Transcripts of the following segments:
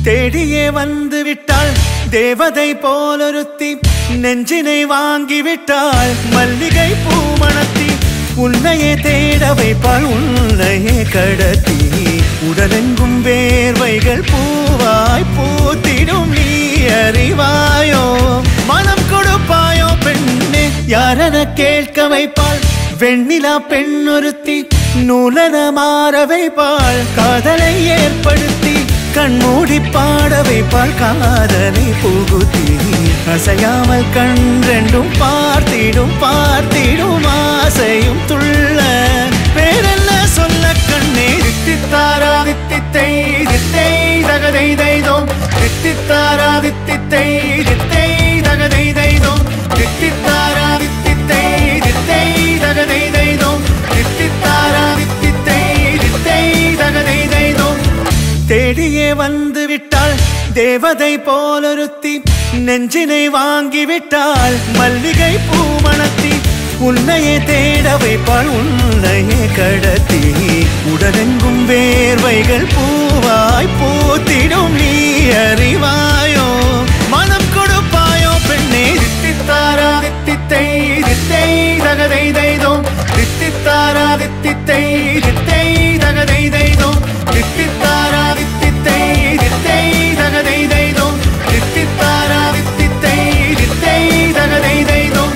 தேடியே வந்து விட்டாள் தேவதை போலொருத்தி நெஞ்சினை வாங்கி விட்டாள் மல்லிகை பூமணத்தி உன்னையே தேட வைப்பாள் உன்னையே கடத்தி உடலெங்கும் வேர்வைகள் பூவாய் பூத்திடும் நீ அறிவாயோ மனம் கொடுப்பாயோ பெண்ணே யாரென கேட்க வைப்பாள் வெண்ணிலா பெண்ணொருத்தி நூலன மாற வைப்பாள் காதலை ஏற்படுத்தி கண்மூடி பாட வைப்பாள் காதலை புகுத்தி அசையாமல் கண் ரெண்டும் பார்த்திடும் பார்த்திடும் ஆசையும் துள்ள பேரென்ன சொல்ல கண்ணே தித்தித்தாரா தித்தித்தை தித்தை தகதை தைதோம் தித்தித்தாரா தித்தித்தை தித்தை தகதை தைதோம் தித்தித்தாரா தித்தித்தை தித்தை தகதை தைதோம் தித்தித்தாரா தித்தித்தை தித்தை தகதை தைதோம் தேடியே வந்து விட்டாள் தேவதை போலொருத்தி நெஞ்சினை வாங்கி விட்டாள் மல்லிகை பூமணத்தி உன்னையே தேட வைப்பாள் உன்னையே கடத்தி உடலெங்கும் வேர்வைகள் பூவாய் பூத்திடும் நீ அறிவாயோ மனம் கொடுப்பாயோ பெண்ணே தித்தித்தாரா தித்தித்தை தித்தை தகதை தைதோம் தித்தித்தாரா தித்தித்தை தித்தை தகதை தைதோம் தித்தித்தாரா தித்தித்தை தித்தை தகதை தைதோம் தித்தித்தாரா தித்தித்தை தித்தை தகதை தைதோம்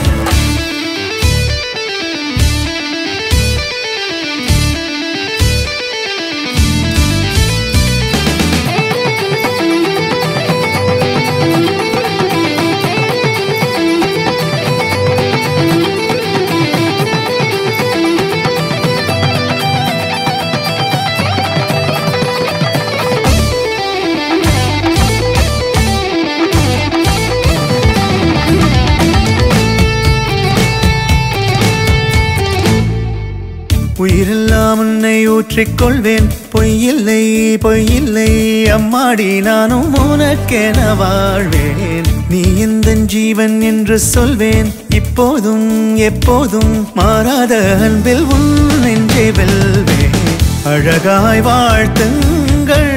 உயிரெல்லாம் உன்னை ஊற்றிக்கொள்வேன் பொய்யில்லை பொய்யில்லை அம்மாடி நானும் உனக்கென வாழ்வேன் நீ இந்த ஜீவன் என்று சொல்வேன் இப்போதும் எப்போதும் மாறாத அன்பில் உன் நெஞ்சை வெல்வேன் அழகாய் வாழ்த்துங்கள்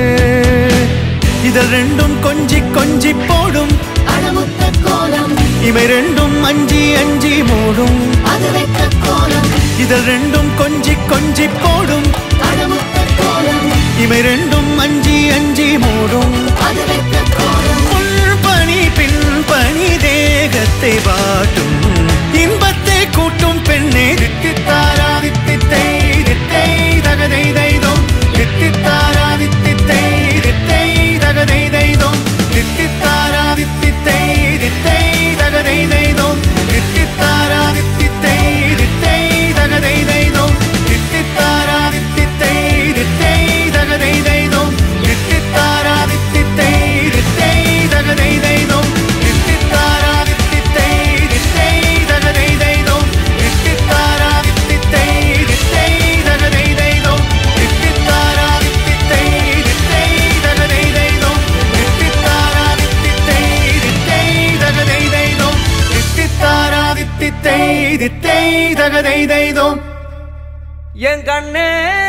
இதழ் ரெண்டும் கொஞ்சி கொஞ்சி போடும் அடமுத்த கோலம் இவை ரெண்டும் அஞ்சி அஞ்சி மூடும் அது வைத்த கோலம் இதழ் ரெண்டும் கொஞ்சி கொஞ்சி போடும் அடமுத்த கோலம் இவை ரெண்டும் அஞ்சி அஞ்சி மூடும் அது வைத்த கோலம் முள் பனி பின் பனி தேகத்தை வாட்டும் இன்பத்தை கூட்டும் பெண்ணே தித்தித்தாரா தித்தித்தை தித்தை தகதை தைதோம் தித்தித்தாரா தித்தித்தை தித்தை தகதை தைதோம் தித்தித்தாரா தித்தித்தை தித்தை தகதை தைதோம் தித்தித்தாரா தித்தித்தை தித்தை தகதை தைதோம் தித்தித்தாரா தித்தித்தை தித்தை தகதை தைதோம் தித்தித்தாரா தித்தித்தை தித்தை தகதை தைதோம் தித்தித்தாரா தித்தித்தை தித்தை தகதை தைதோம் தித்தித்தாரா தித்தித்தை தித்தை தகதை தைதோம் தித்தித்தாரா தித்தித்தை தித்தை தகதை தைதோம் தித்தித்தாரா தித்தித்தை தித்தை தகதை தைதோம் தித்தித்தாரா தித்தித்தை தித்தை தகதை தைதோம் என் கண்ணே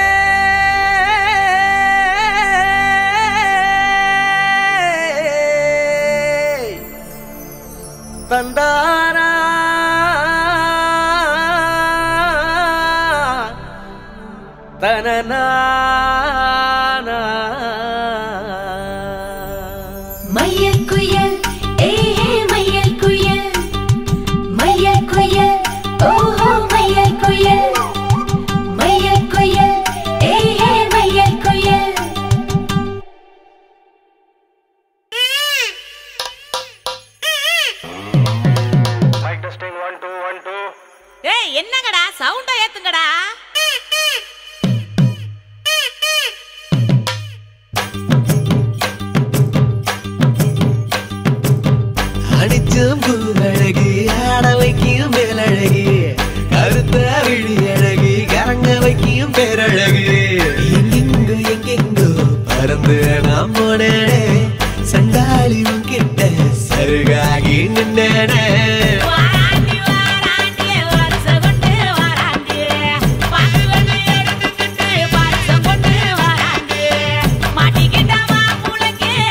தந்தாரா தனநானா மையல் குயில் ஏஹே மையல் குயில் மையல் குயில் ஓஹோ மையல் குயில் மையல் குயில் ஏஹே மையல் குயில் ஏய் என்னங்கடா சவுண்ட ஏத்துங்கடா அடிச்சும் பூவழகு ஆட வைக்கும் மேலழகு கருத்த விழி அழகு கரங்க வைக்கும் பேரழகு எங்கெங்கோ எங்கெங்கோ பறந்து நாம் போனேனே சண்டாளி உன் கிட்ட சருகாகி நின்னேனே வாராண்டி வாராண்டி வருஷ கொண்டு வாராண்டி பங்குவனை எடுத்துக்கிட்டு பரிசம் கொண்டு வாராண்டி மாட்டிக்கிட்ட மாமுளைக்கு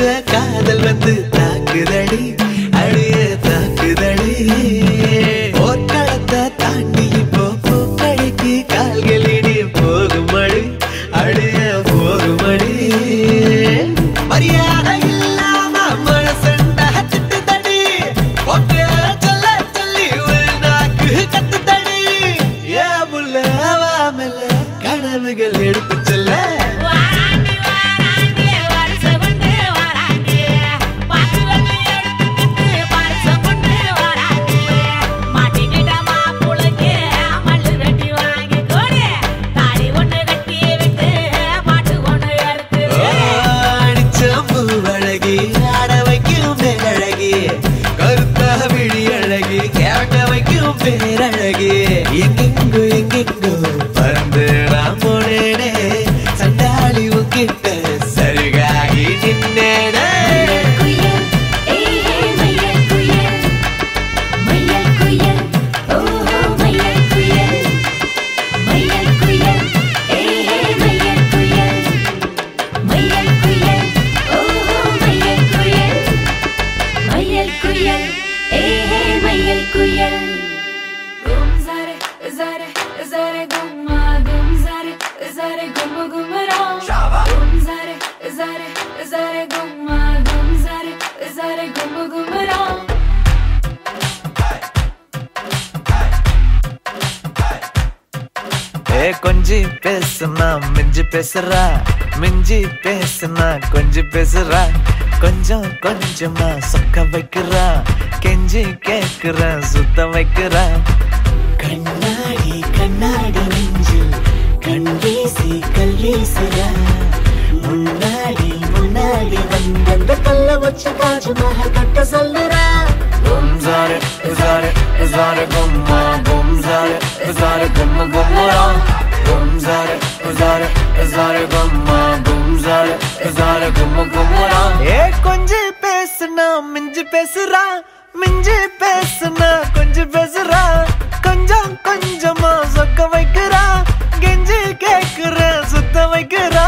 காதல் வந்து தாக்குதடி அழிய தாக்குதடி போர்க்களத்தை தாண்டி இப்போ பூக்கடைக்கு கால்களிடி போகுமடி அழிய போகுமடி மரியாதை இல்லாம மனசண்டா திட்டுதடி ஒக்கே சொல்ல சொல்லி ஒரு நாக்கு கத்துதடி ஏ முல்ல வாமல கனவுகள் எடுத்து செல்ல வாராண்டி வாராண்டி வருஷம் கொண்டு வாராண்டி பாட்டு வந்து எடுத்துக்கிட்டு பரிசம் கொண்டு வாராண்டி மாட்டிக்கிட்ட மாப்புளுக்கு மல்லு வெட்டி வாங்கி கொடு தாடி ஒண்ணு கட்டி விட்டு பாட்டு ஒண்ணு எடுத்து அடிச்சம்பு அழகி ஆட வைக்கும் பேரழகி கருத்தா விழி அழகி கேட்ட வைக்கும் பேரழகி எங்கெங்கோ எங்கெங்கோ பறந்து நான் போனேனே சண்டாளி உங்கிட்ட சருகாகி நின்னேனே குயில் ஏஹே மயில் குயில் மயில் குயில் ஓஹோ மயில் குயில் மயில் குயில் ஏஹே மயில் குயில் மயில் குயில் ஓஹோ மயில் குயில் மயில் குயில் ஏஹே மயில் குயில் கும் zare zare zare gumma gum zare zare gumma gumma ram gum zare zare zare gumma gum zare zare gumma gumma ram ஏ கொஞ்சி பேசுனா மிஞ்சி பேசுறா மிஞ்சி பேசுனா கொஞ்சி பேசுறா கொஞ்சம் கொஞ்சமா சொக்க வைக்கிறா கெஞ்சி கேக்குறா சுத்த வைக்கிறா கண்ணாடி கண்ணாடி நெஞ்சில் கண் வீசி கல் வீசுறா முன்னாடி முன்னாடி வந்த கல்ல வச்சு தாஜ்மஹல் கட்ட சொல்லுறா கும் zare zare zare gumma gum zare zare gumma gumma gum zare zare zare gumma gum zare zare gumma gumma ஏ கொஞ்சி பேசுனா மிஞ்சி பேசுறா மிஞ்சி பேசுனா கொஞ்சம் பேசுறா கொஞ்சம் கொஞ்சமா சொக்க வைக்கிறா கெஞ்சி கேக்குற சுத்த வைக்கிறா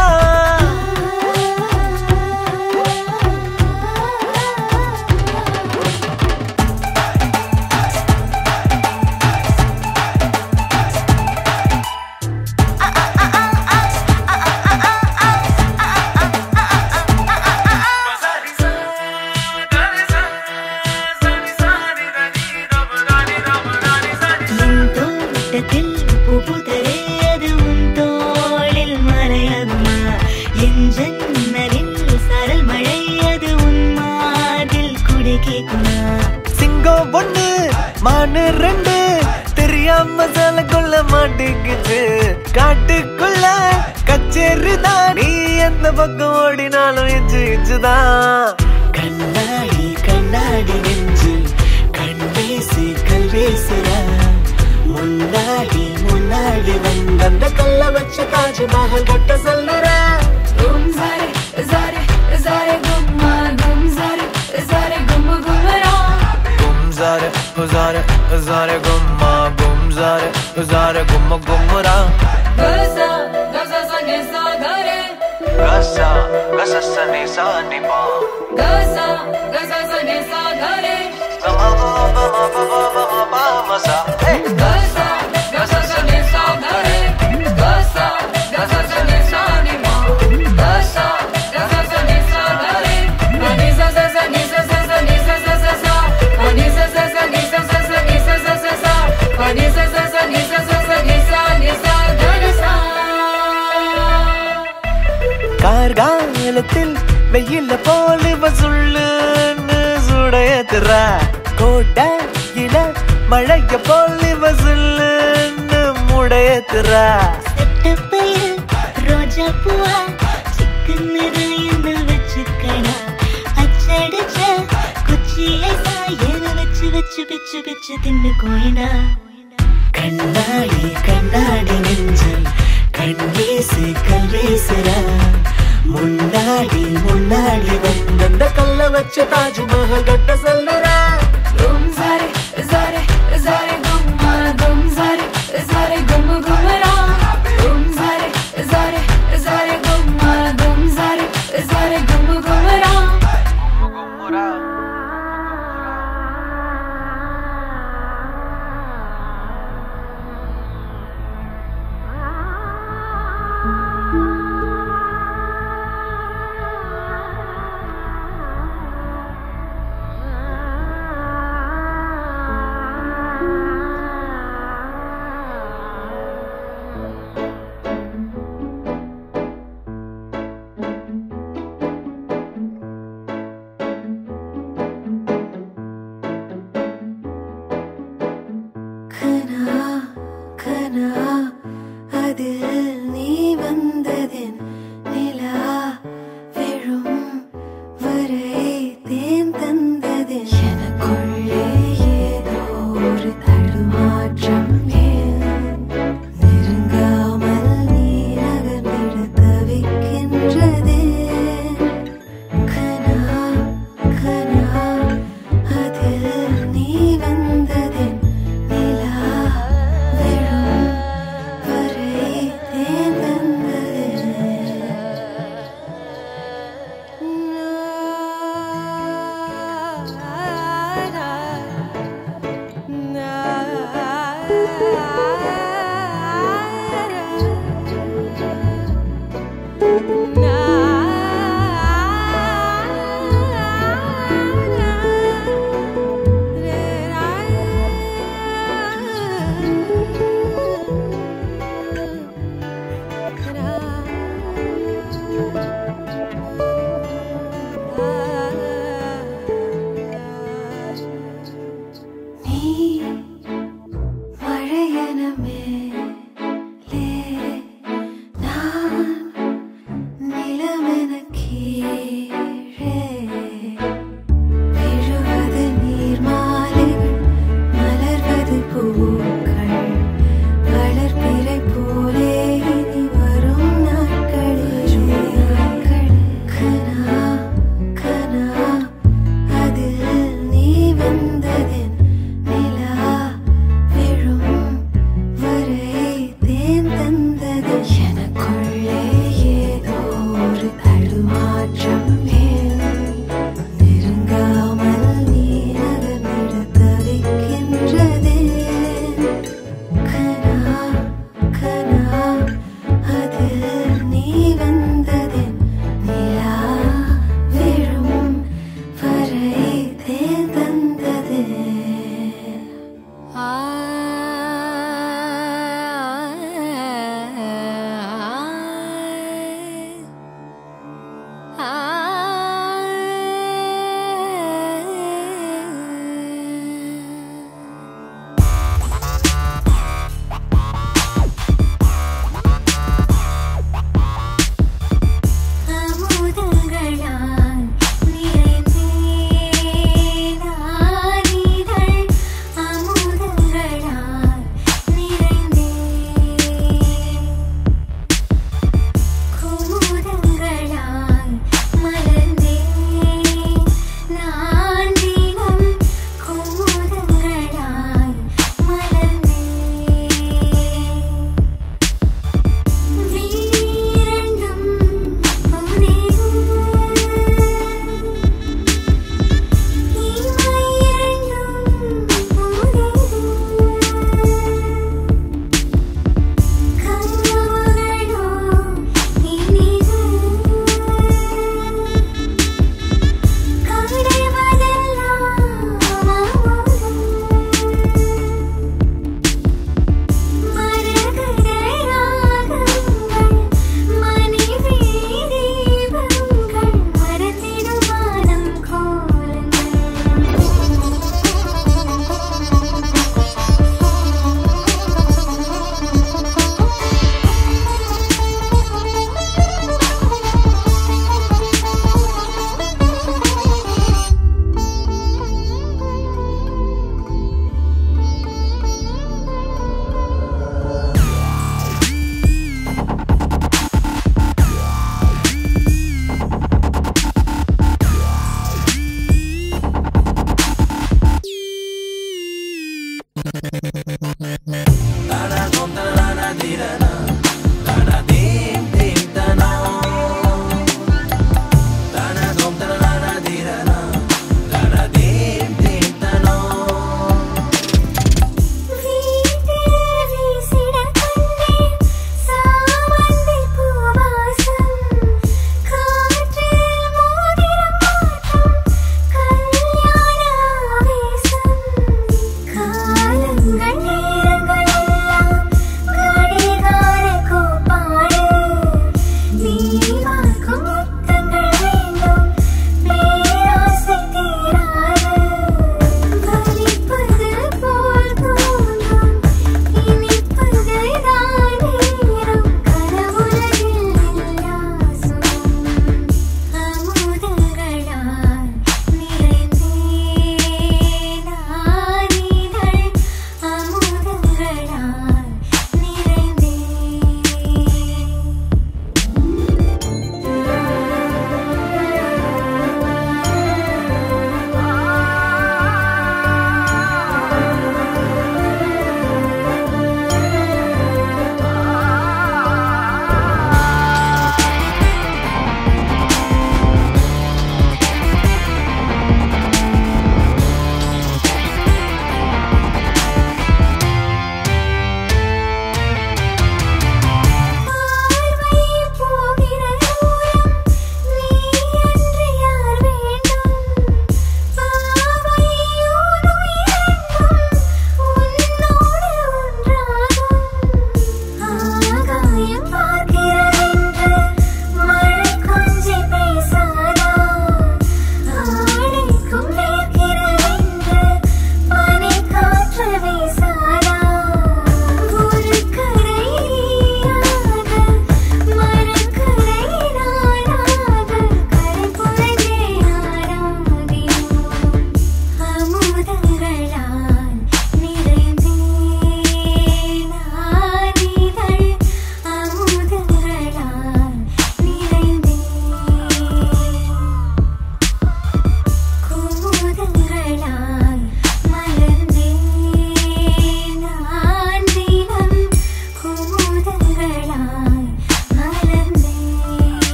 என் தோட்டத்தில் பூப்புதரே அது உன் தோளில் மறையகுமா என் ஜன்னலில் சரல் மழை அது உன் மாதில் குடை கேக்குமா சிங்கம் ஒண்ணு மானு ரெண்டு தெரியாம சில கொள்ள மாட்டேங்குது காட்டுக்குள்ள கச்சேரி தான் நீ எந்த பக்கம் ஓடினாலும் இச்சு இச்சுதான் கண்ணாடி கண்ணாடி நெஞ்சு கண் பேசி கல் பேசுறா முன்னாடி முன்னாடி வந்த கல்ல வச்சு தாஜ்மஹல் கட்ட சொல்லுறா gum zare zare zare gumma gum zare zare gumma gumma ram Gum zare, zare, zare gumma, gum zare, zare gumma gumma ra. gaza gaza sa ne sa gare Gasa, gasa sa ni sa ni pa. gaza gaza sa ne sa gare Ba ba ba ba ba ba ba ba ba ba ma sa. Hey. gaza gaza sa ne sa gare gaza gaza sa ne sa ni ma gaza gaza sa ne sa gare ani sa sa sa ni sa sa sa ni sa sa sa sa ani sa sa sa ni sa sa sa ni sa sa sa sa ani sa sa sa ni sa sa sa ni sa ni sa gare sa கார்காலத்தில் வெயில்ல போலி வசுள்ளுன்னு சுடையத்துறா கோட்டையில மழைய போலி வசுள்ளுன்னு முடையத்துறா செட்டப்பையில் ரோஜா பூவா chicken என்ன வச்சுக்கடா அச்சடிச்ச குச்சியை சாயன வச்சு வச்சு பிச்சு பிச்சு தின்னு கோயிடா கண்ணாடி கண்ணாடி நெஞ்சில் கண் வீசி கல் வீசுறா முன்னாடி முன்னாடி வந்த கல்ல வச்சு தாஜ்மஹல் கட்ட சொல்லுறா gum zare zare zare gumma gum zare zare gumma gumma ram gum zare zare zare gumma gum zare zare gumma gumma ram வரை தேன் தந்தது எனக்குள்ளே ஏதோ ஒரு தடுமாற்றம் ஏன் நெருங்காமல் நீ நகர்ந்திட தவிக்கின்றதே கனா கனா அதில் நீ வந்ததென் நிலா விழும் வரை தேன் தந்ததே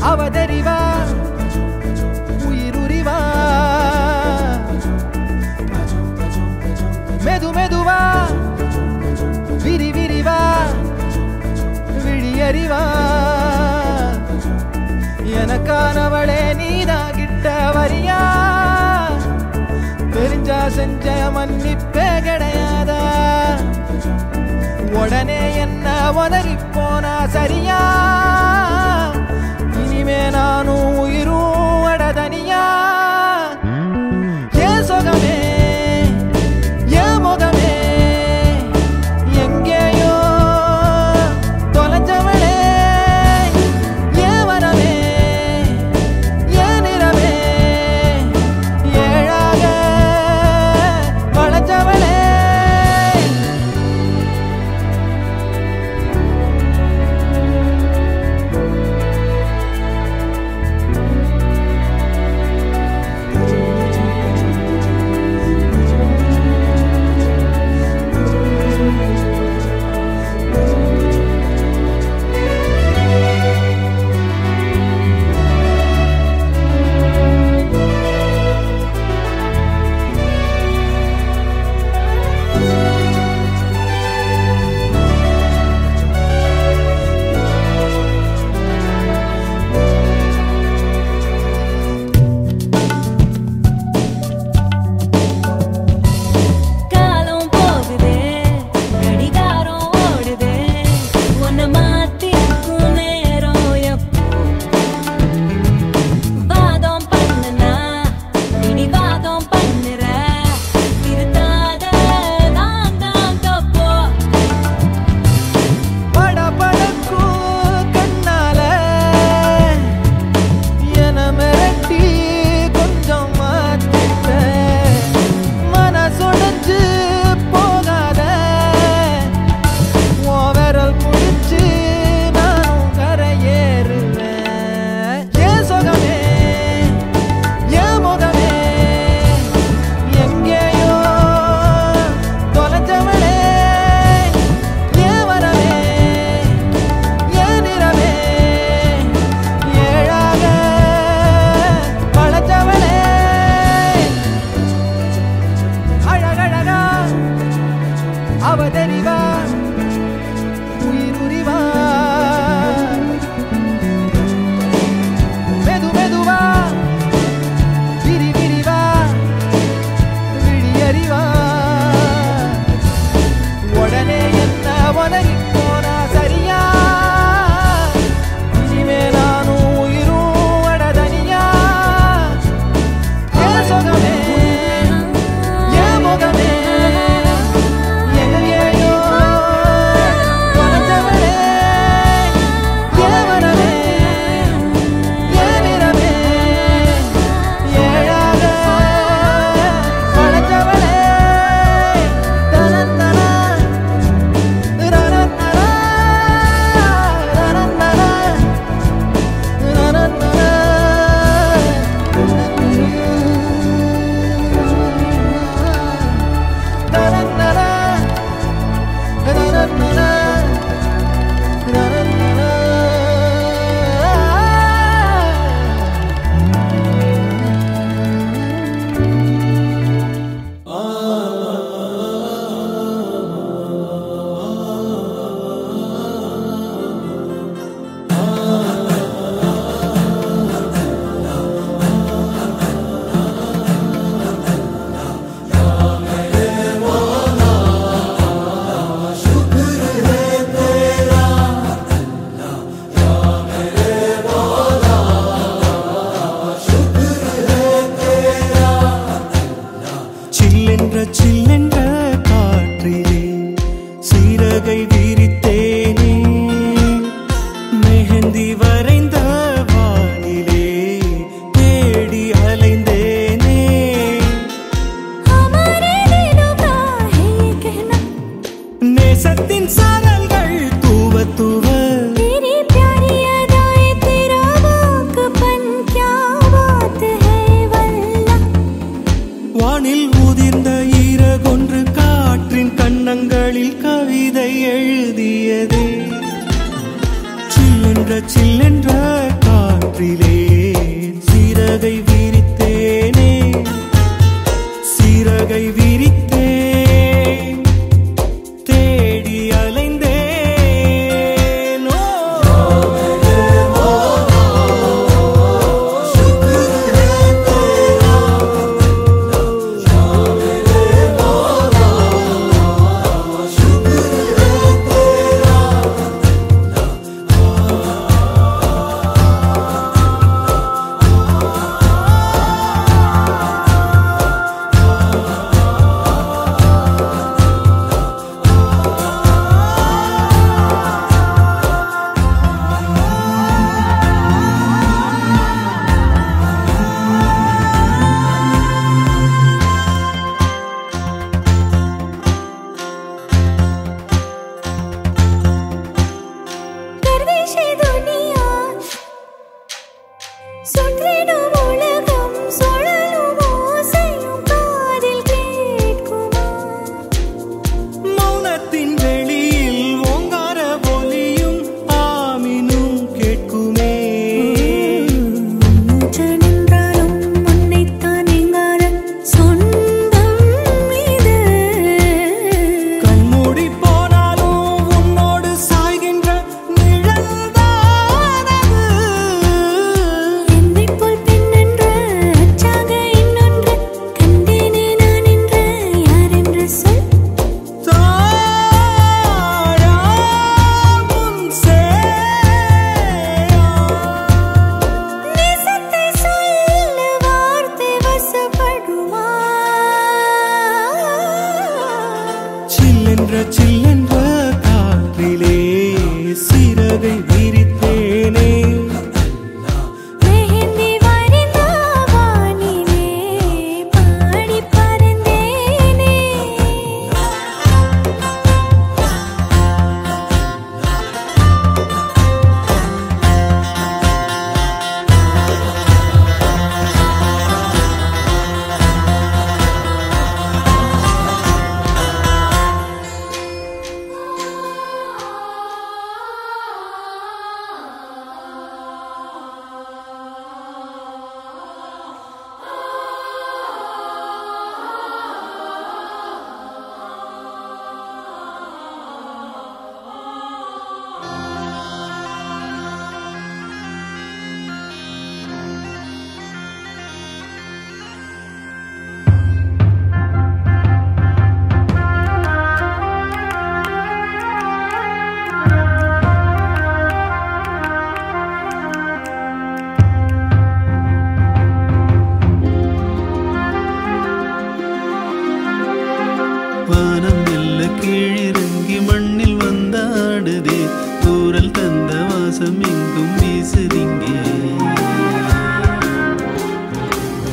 அவதறிவா உயிருரிவா மெது மெதுவா விரி விரிவா விழியறிவா எனக்கானவளே நீதான் கிட்ட வரியா தெரிஞ்சா செஞ்ச மன்னிப்பே கிடையாதா உடனே என்ன உதறி போனா சரியா இனிமே நானும் உயிரும் அடதனியா ஏன் சுகமே என் முகமே எங்கேயோ தொலைஞ்சவளே ஏன் வரவே ஏன் நிறவே ஏழாக வளைஞ்சவளே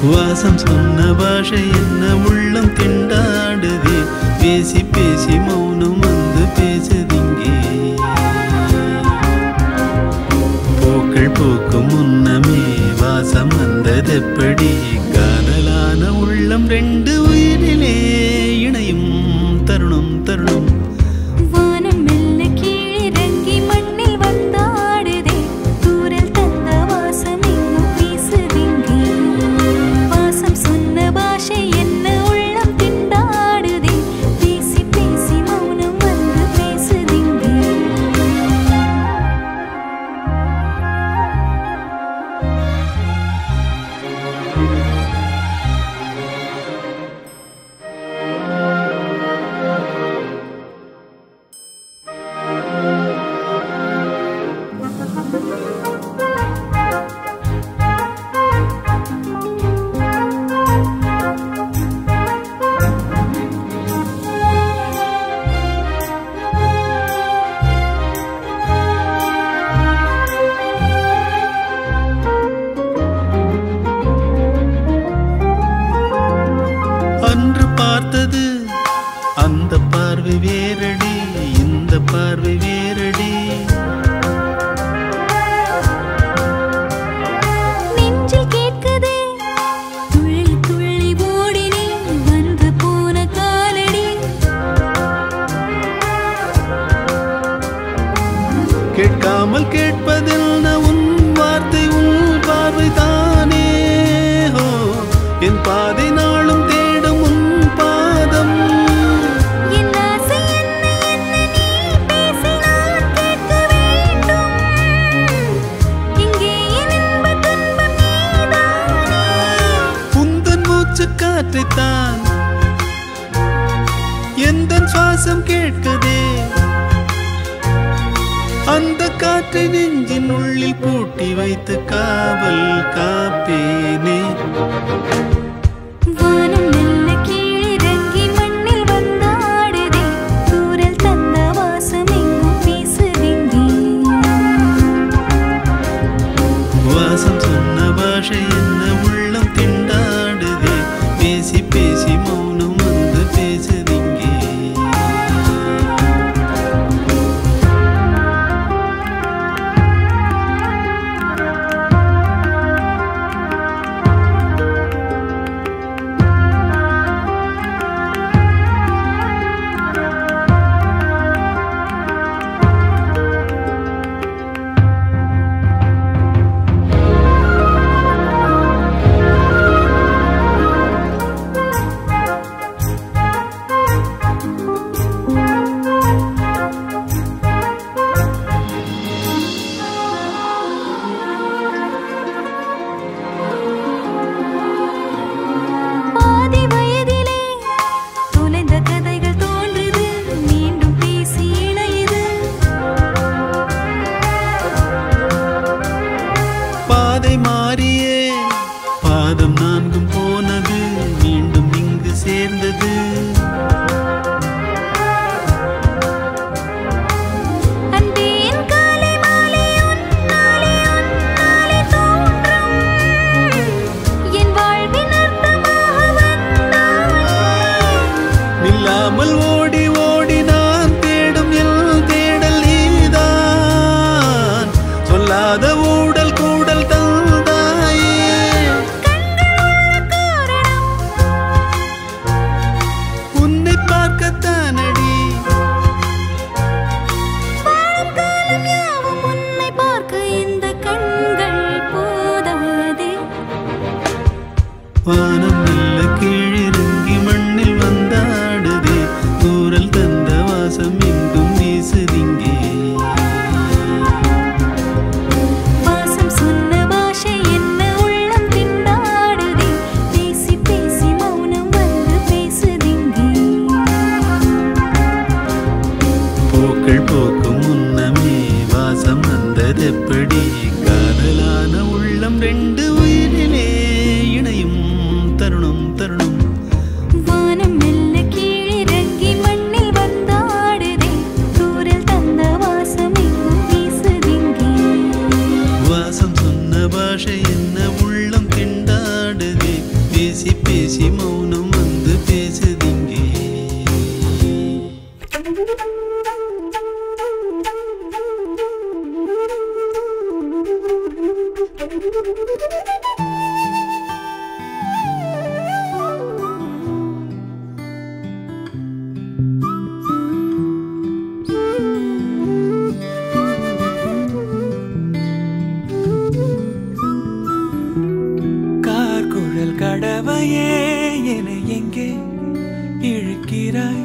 வாசம் சொன்ன பாஷை என்ன உள்ளம் திண்டாடுதே பேசி பேசி மௌனம் வந்து பேசுதிங்கே பூக்கள் பூக்கும் முன்னமே வாசம் வந்ததெப்படி காதலான உள்ளம் ரெண்டு உயிரிலே இணையும் தருணம் தருணம் வானம் மெல்ல கீழிறங்கி மண்ணில் வந்தாடுதே தூரல் தந்த வாசம் இன்னும் வீசுதிங்கே வாசம் சொன்ன பாஷை என்ன உள்ளம் திண்டாடுதே பேசி பேசி மௌனம் வந்து பேசுதிங்கே அன்று பார்த்தது அந்த பார்வை வேறடி இந்த பார்வை வேறடி நெஞ்சில் கேட்குதே துள்ளி துள்ளி ஓடினே வந்து போன காலடி கேட்காமல் கேட்பதில் உன் வார்த்தை உன் பார்வை தானே ஹோ என் பாதை நாளும் தேடும் உன் பாதம் என் ஆசை என்ன என்ன நீ பேசினால் கேட்க வேண்டும் இங்கே என் இன்ப துன்பம் நீதானே உந்தன் மூச்சு காற்றைத்தான் எந்த சுவாசம் கேட்குதே அந்த காற்றை நெஞ்சின் உள்ளில் பூட்டி வைத்து காவல் காப்பேனே வானம் மெல்ல கீழிறங்கி மண்ணில் வந்தாடுதே தூரல் தந்த வாசம் எங்கும் வீசுதிங்கே வாசம் சொன்ன பாஷை என்ன உள்ளம் திண்டாடுதே பேசி பேசி மௌனம் வந்து பேசுதிங்கே பாதி வயதிலே தொலைந்த கதைகள் தோன்றுது மீண்டும் பேசி இணையுது பாதை மாறியே பாதம் நான்கும் போனது மீண்டும் இங்கு சேர்ந்தது அன்பே என் காலை மாலை உன்னாலே உன்னாலே தோன்றும் என் வாழ்வின் அர்த்தமாக வந்தாயே நில்லாமல் ஓடி ஓடி நான் தேடும் எல் தேடல் நீதான் சொல்லாத ஊடல் கூடல் தந்தாயே உன்னை பார்க்கத்தானடி வாழும் காலம் யாவும் உன்னை பார்க்க இந்த கண்கள் போதாதே வானம் மெல்ல கீழிறங்கி மண்ணில் வந்தாடுதே தூரல் தந்த வாசம் எங்கும் வீசுதிங்கே வாசம் சொன்ன பாஷை என்ன உள்ளம் திண்டாடுதே பேசி பேசி மௌனம் வந்து பேசுதிங்கே பூக்கள் பூக்கும் முன்னமே வாசம் வந்ததெப்படி காதலான உள்ளம் ரெண்டு உயிரிலே இணையும் தருணம் தருணம் வானம் மெல்ல கீழிறங்கி மண்ணில் வந்தாடுதே தூரல் தந்த வாசம் எங்கும் வீசுதிங்கே வாசம் சொன்ன பாஷை என்ன உள்ளம் திண்டாடுதே பேசி பேசி மௌனம் வந்து பேசுதிங்கே கார்குழல் கடவையே என எங்கே இழுக்கிறாய்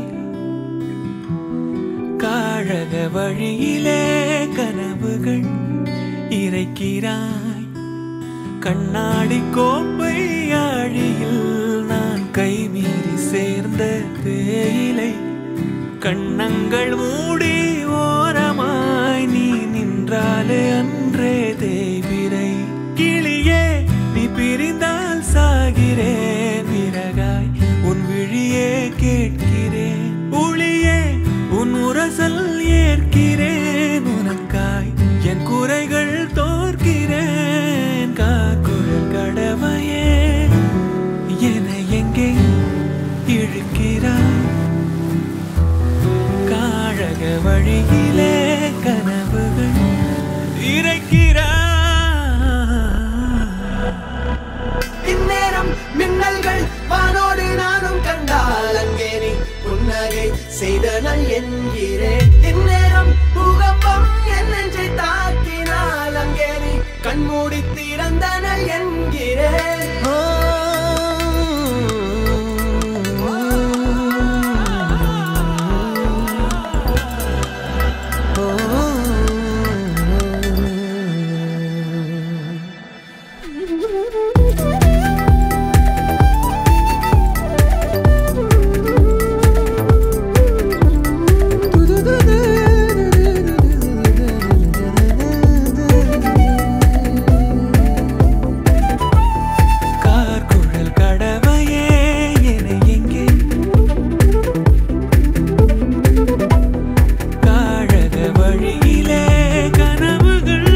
காழக வழியிலே கனவுகள் இறைக்கிறாய் கண்ணாடி கோப்பை ஆழியில் நான் கைமீறி சேர்ந்த தேயிலை கண்ணங்கள் மூடி ஓரமாய் நீ நின்றாலே அன்றே தேவிரை கிளியே நீ பிரிந்தால் சாகிறேன் விறகாய் உன் விழியே கேட்கிறேன் ஒளியே உன் உரசல் ஏற்கிறேன் உனக்காய் என் குறைகள் தோற்கிறேன் காக்குழல் கடவையே என எங்கே இழுக்கிறாய் காழக வழியிலே கனவுகள் இறைக்கிறாய் இந்நேரம் மின்னல்கள் வானோடு நானும் கண்டால் அங்கே நீ புன்னகை செய்தனல் என்கிறேன் இந்நேரம் பூகம்பம் என் நெஞ்சை தாக்கினால் அங்கே நீ கண்மூடி திறந்தனல் என்கிறேன் கார்குழல் கடவையே என எங்கே காழக வழியிலே கனவுகள்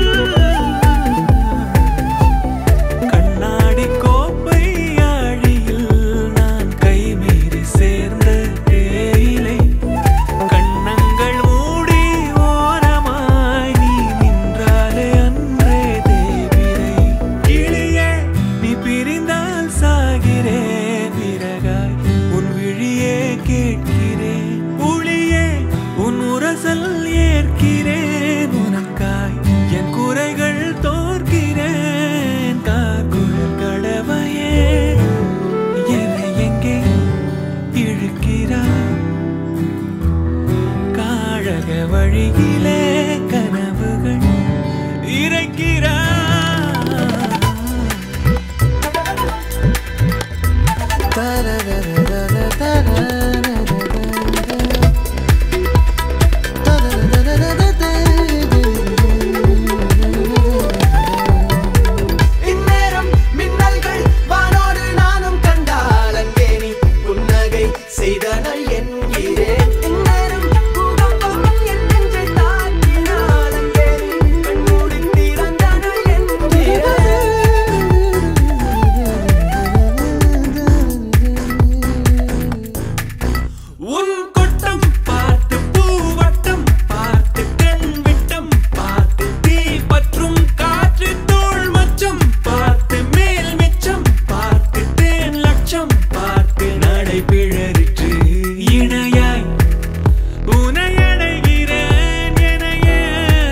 கண்ணாடி கோப்பை ஆழியில் நான் கைமீறி சேர்ந்த தேயிலை கண்ணங்கள் மூடி ஓரமாய் நீ நின்றாலே அன்றே தேவிரை கிளியே நீ பிரிந்தால் சாகிறேன் விறகாய் உன் விழியே கேட்கிறேன் ஒளியே உன் உரசல் ஏற்கிறேன் உனக்காய் என் குறைகள் தோற்கிறேன் காக்குழல் கடவையே என எங்கே இழுக்கிறாய் காழக வழியிலே கனவுகள் இறைக்கிறாய் இந்நேரம் மின்னல்கள் வானோடு நானும் கண்டால் அங்கே நீ புன்னகை செய்தனல் என்கிறேன் இந்நேரம் பூகம்பம் என் நெஞ்சை தாக்கினால் அங்கே நீ கண்மூடி திறந்தனல் உன் கொட்டம் பார்த்து பூவட்டம் பார்த்து கண் விட்டம் பார்த்து தீ பற்றும் காற்று தோள் மச்சம் பார்த்து மேல் மிச்சம் பார்த்து தேன் லட்சம் பார்த்து நடை பிழறிற்று இணையாய் உனை அடைகிறேன் எனையே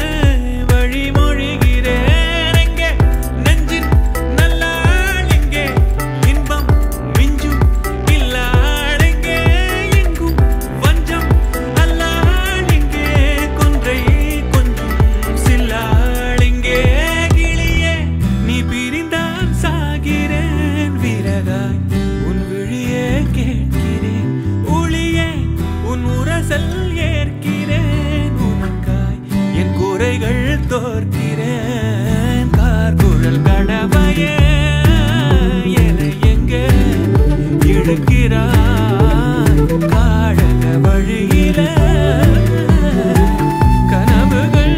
வழிமொழிகிறேன் எங்கே நெஞ்சின் நல்லாள் எங்கே இன்பம் மிஞ்சும் இல்லாள் எங்கே எங்கும் வஞ்சம் அல்லாள் எங்கே கொன்றை கொஞ்சம் சில்லாள் எங்கே கிளியே நீ பிரிந்தான் சாகிறேன் விறகாய் உன் விழியே கேட்கிறேன் ஒளியே உன் உரசல் ஏற்கிறேன் உனக்காய் என் குறைகள் தோற்கிறேன் கார்குழல் கடவையே என எங்கே இழுக்கிறாய் காழக வழியில கனவுகள்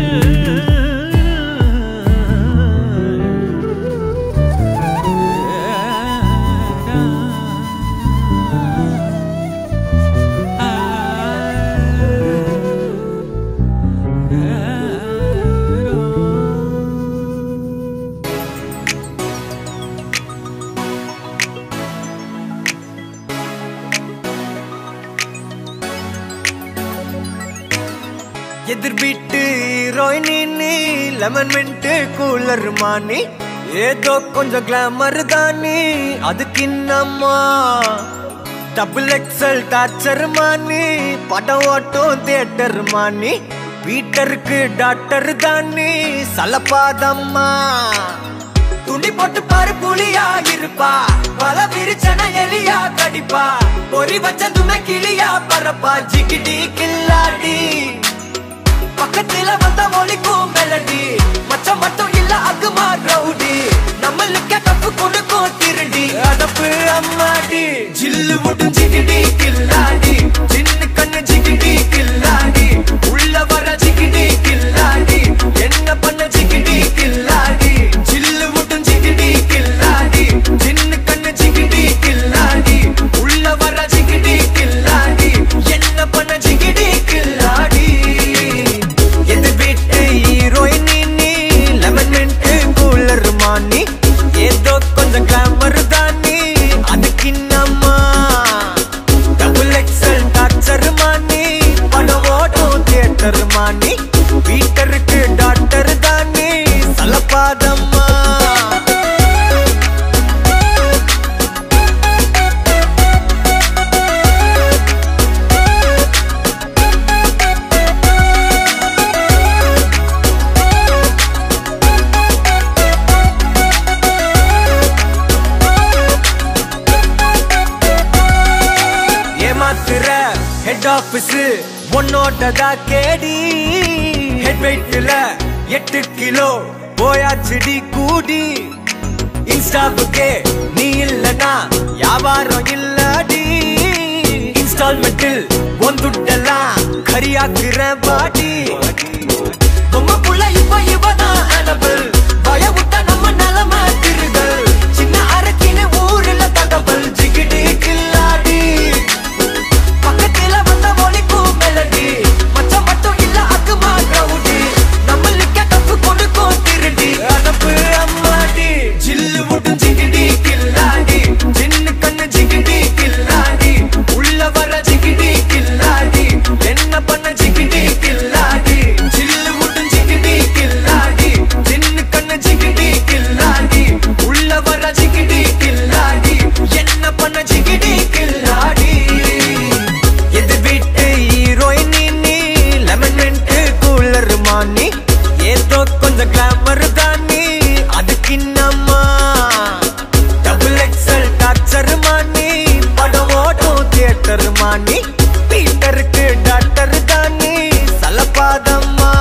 எதிர் வீட்டு ஹீரோயினி லெமன் மின்ட்டு கூலர் மானி ஏதோ கொஞ்சம் கிளாமர் தானி அதுக்கு இன்னம்மா டபுள் எக்ஸல் டார்ச்சர் மானி படம் ஓட்டும் தியேட்டர் மானி வீட்டருக்கு டாக்டர் தானி சலப்பாதம்மா துணி போட்டு பாரு புலியா இருப்பா பல விரிச்சன எலியா கடிப்பா பொறி வச்சதுமே கிளியா பரப்பா ஜிகிடி கில்லாடி பக்கத்துல வந்த ஒலிக்கும் மெலடி மச்சம் மட்டும் இல்ல அகுமா ரவுடி நம்மளுக்கு தப்பு கொடுக்கும் திருடி அதப்பு அம்மாடி ஜில்லு முட்டும் ஜிகிடி கில்லாடி சின்ன கண்ணு ஜிகிடி கில்லாடி உள்ள வர ஜிகிடி கில்லாடி என்ன பண்ண ஜிகிடி கில்லாடி ஜில்லு முட்டும் ஜிகிடி கில்லாடி சின்ன கண்ணு ஜிகிடி கில்லாடி உள்ள வர ஜிகிடி கில்லாடி என்ன பண்ண ஜிகிடி கில்லாடி எது வீட்டு ஹீரோயின் நீ லெமன் மின்ட்டு கூலர் மானி ஏதோ கொஞ்சம் கிளாமர் தானி அதுக்கு இன்னம்மா டபுள் எக்ஸல் டார்ச்சர் மானி படம் ஓட்டும் தியேட்டர் மானி வீட்டருக்கு டாக்டர் தானி சலப்பாதம்மா ஏமாத்துற ஹெட் ஆபீஸ் உன்னோட்டதா கேடி ஹெட் வெயிட்ல எட்டு கிலோ போயாச்சுடி கூடி இன்ஸ்டாவுக்கே நீ இல்லனா வியாபாரம் இல்லடி இன்ஸ்டால்மெண்டில் ஒந்துட்டெல்லாம் கரியாக்குற பாடி பொம்மை புள்ள இப்ப இவதான் அனபல் பய விட்ட நம்ம நிலம திருகள் சின்ன அரக்கின ஊர்ல தகவல் ஜிகிடி கில்லாடி பக்கத்துல வந்த ஒலிக்கும் மெலடி மச்சம் மட்டும் இல்ல அக்குமா கிரவுடி நம்மளுக்கு தப்பு கொடுக்கும் திருடி அதப்பு அம்மாடி ஜில்லு முட்டும் ஜிகிடி கில்லாடி சின்ன கண்ணு ஜிகிடி கில்லாடி உள்ள வர ஜிகிடி கில்லாடி என்ன பண்ண ஜிகிடி கில்லாடி ஜில்லு முட்டும் ஜிகிடி கில்லாடி சின்ன கண்ணு ஜிகிடி கில்லாடி உள்ள வர ஜிகிடி கில்லாடி என்ன பண்ண ஜிகிடி கில்லாடி எது வீட்டு ஹீரோயின் நீ லெமன் மின்ட்டு கூலர் மானி ஏதோ கொஞ்சம் கிளாமர் தானி அதுக்கு இன்னம்மா டபுள் எக்ஸல் டார்ச்சர் மானி படம் ஓட்டும் தியேட்டர் மானி பீட்டருக்கு டாக்டர் தானி சலப்பாதம்மா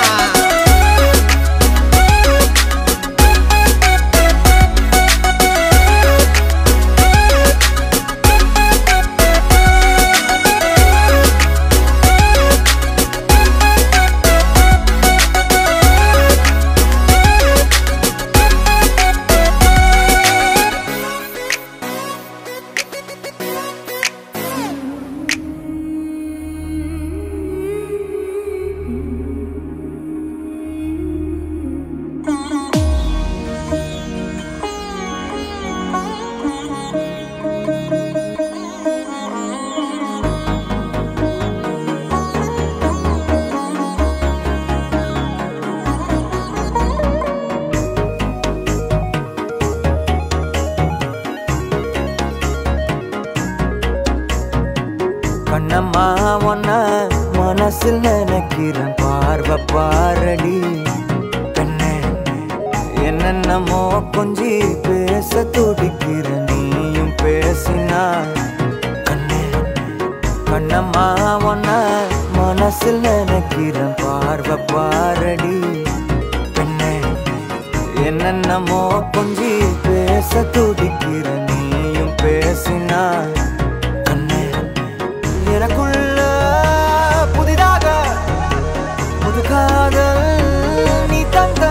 கண்ணம்மா ஒன்ன மனசில் நினைக்கிறேன் பார்வை பாரடி பெண்ணே என்னென்னமோ கொஞ்சி பேச துடிக்கிற நீயும் பேசினா கண்ணே கண்ணம்மா ஒன்ன மனசில் நினைக்கிறேன் பார்வை பாரடி பெண்ணே என்னென்னமோ கொஞ்சி பேச துடிக்கிற நீயும் பேசினா கண்ணே எனக்குள்ள புதிதாக புது காதல் நீ தந்த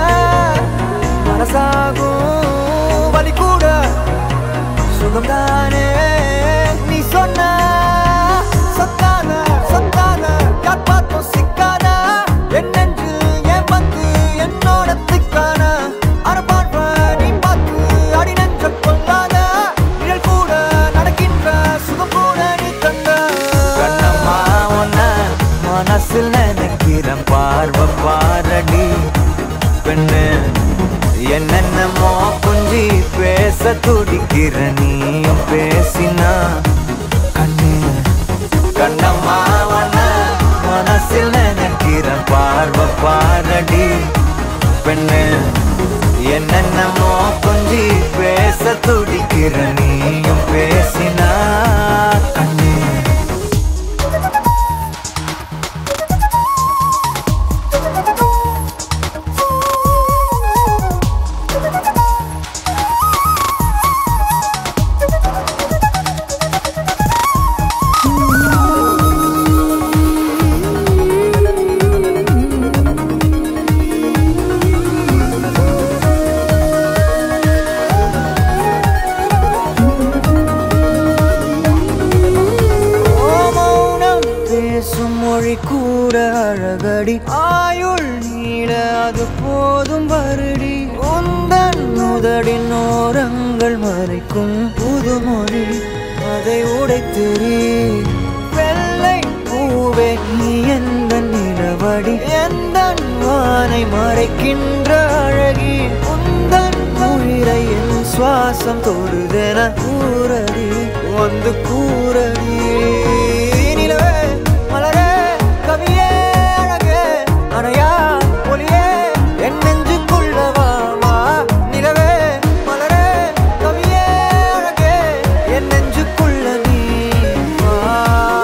மனசாகும் வலி கூட சுகம்தானே நீ சொன்ன சொத்தான சொத்தான யார் பார்த்தும் சிக்கான என் நெஞ்சில் ஏன் வந்து என்னோட திக்கான அரபார்வ நீ பார்த்து அடி நெஞ்ச கொள்ளாத நிழல் கூட நடக்கின்ற கொஞ்சி பேச துடிக்கிற நீயும் பேசினா கண்ணு கண்ணம்மா வண்ண மனசில் நினைக்கிற பார்வை பாரடி பெண்ணு என்னென்னமோ கொஞ்சி பேச துடிக்கிற நீயும் பேசினா கண்ணு ஓ மௌனம் பேசும் மொழி கூட அழகடி ஆயுள் நீள அது போதும் வருடி உந்தன் முதடின் ஓரங்கள் மறைக்கும் புதுமொழி அதை உடைத்தெறி வெள்ளை பூவே நீ எந்த நிலவடி எந்த வானை மறைக்கின்ற அழகி உந்தன் உயிரை என் சுவாசம் தொடுதென கூறடி வந்து கூறடி நிலவே மலரே கவியே அழகே அணையா ஒளியே என் நெஞ்சுக்குள்ளவாமா நிலவே மலரே கவியே அழகே என் நெஞ்சுக்குள்ள நீ வா.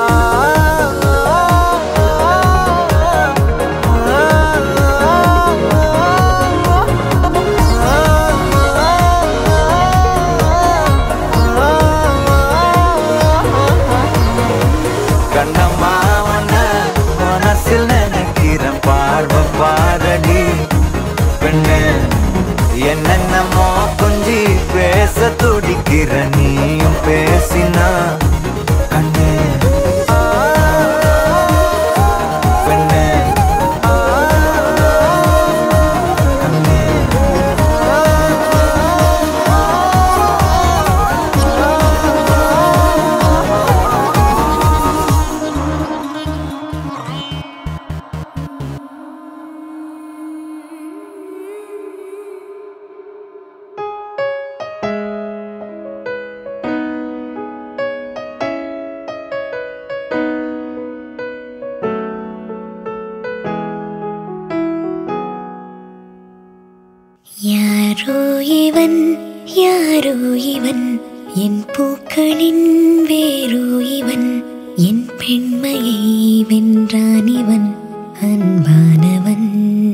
கண்ணம்மா உன்ன மனசில் நினைக்கிற பார்வை பாரடி பெண்ணு என்னென்னமோ கொஞ்சி பேச துடிக்கிற நீயும் பேசினா கண்ணு பெண்ணு கண்ணு யாரோ இவன் யாரோ இவன் என் பூக்களின் வேரோ இவன் என் பெண்மையை வென்றான் இவன் அன்பானவன்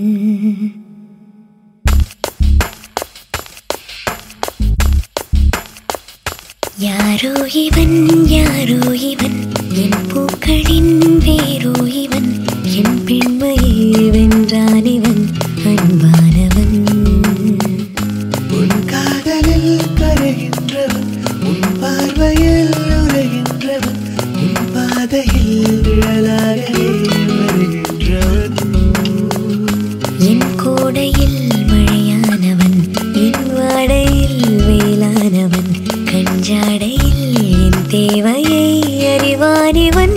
யாரோ இவன் யாரோ இவன் என் பூக்களின் வேரோ இவன் என் பெண்மையை வென்றான் இவன் அன்பானவன் உன் காதலில் கரைகின்றவன் உன் பார்வையில் உரைகின்றவன் உன் பாதையில் நிழலாகவே வருகின்றவன் என் கோடையில் மழையானவன் என் வாடையில் வேளானவன் கஞ்சாடையில் என் தேவையை அறிவானிவன்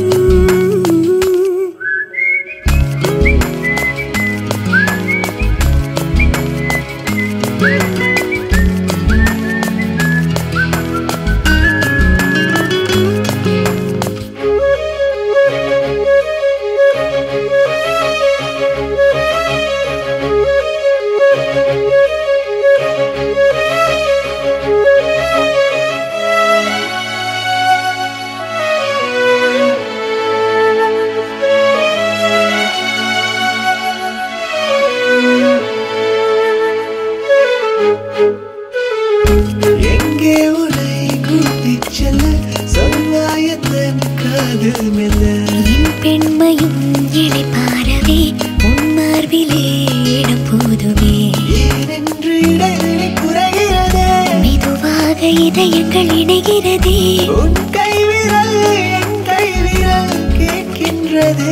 எங்கே உன்னை கூட்டிச் செல்ல சொல்வாயத்தன் காதல் மெல்ல என் பெண்மையும் இழைப்பாரவே உன் மார்பிலே இடம் போதுமே ஏனென்று இடைவெளி குறைகிறதே மெதுவாக இதயங்கள் இணைகிறதே உன் கைவிரல் என் கைவிரல் கேட்கின்றதே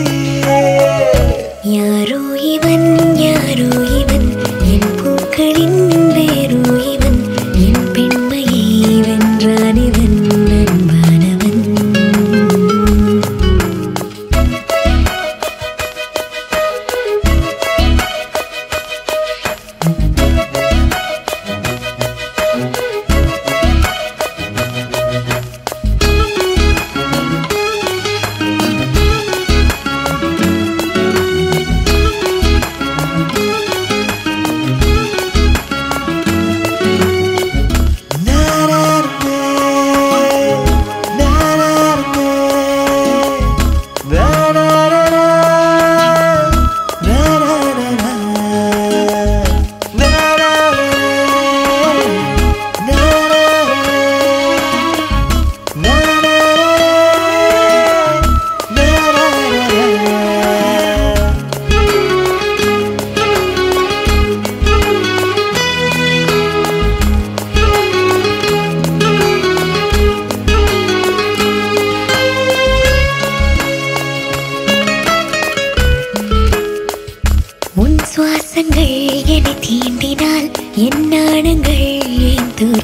யாரோ இவன் யாரோ இவன் என் பூக்களின் வேரோ இவன் என் பெண்மையை வென்றான் இவன் அன்பானவன்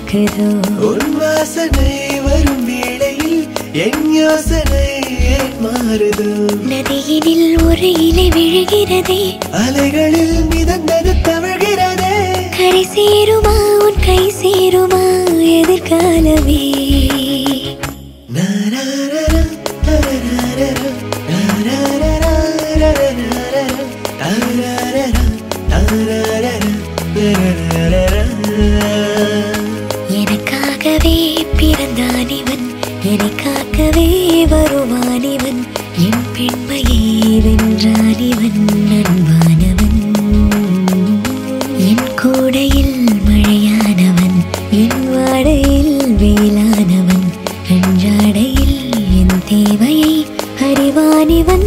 கேக்குதோ உன் வாசனை வரும் வேளையில் என் யோசனை ஏன் மாறுதோ நதியினில் ஒரு இலை விழுகிறதே அலைகளில் மிதந்தது தவழ்கிறதே கரை சேருமா உன் கை சேருமா எதிர்காலமே நாராரரா, நாராரரா, நாராரரா, நாராரரா, நாராரரா, நாராரரா, நாராரரா. எனக்காகவே பிறந்தான் இவன் என்னை காக்கவே வருவான் இவன் என் பெண்மையை வென்றான் இவன் அன்பானவன் என் கூடையில் மழையானவன் என் வாடையில் வேளானவன் அன்றாடையில் என் தேவையை அறிவானிவன்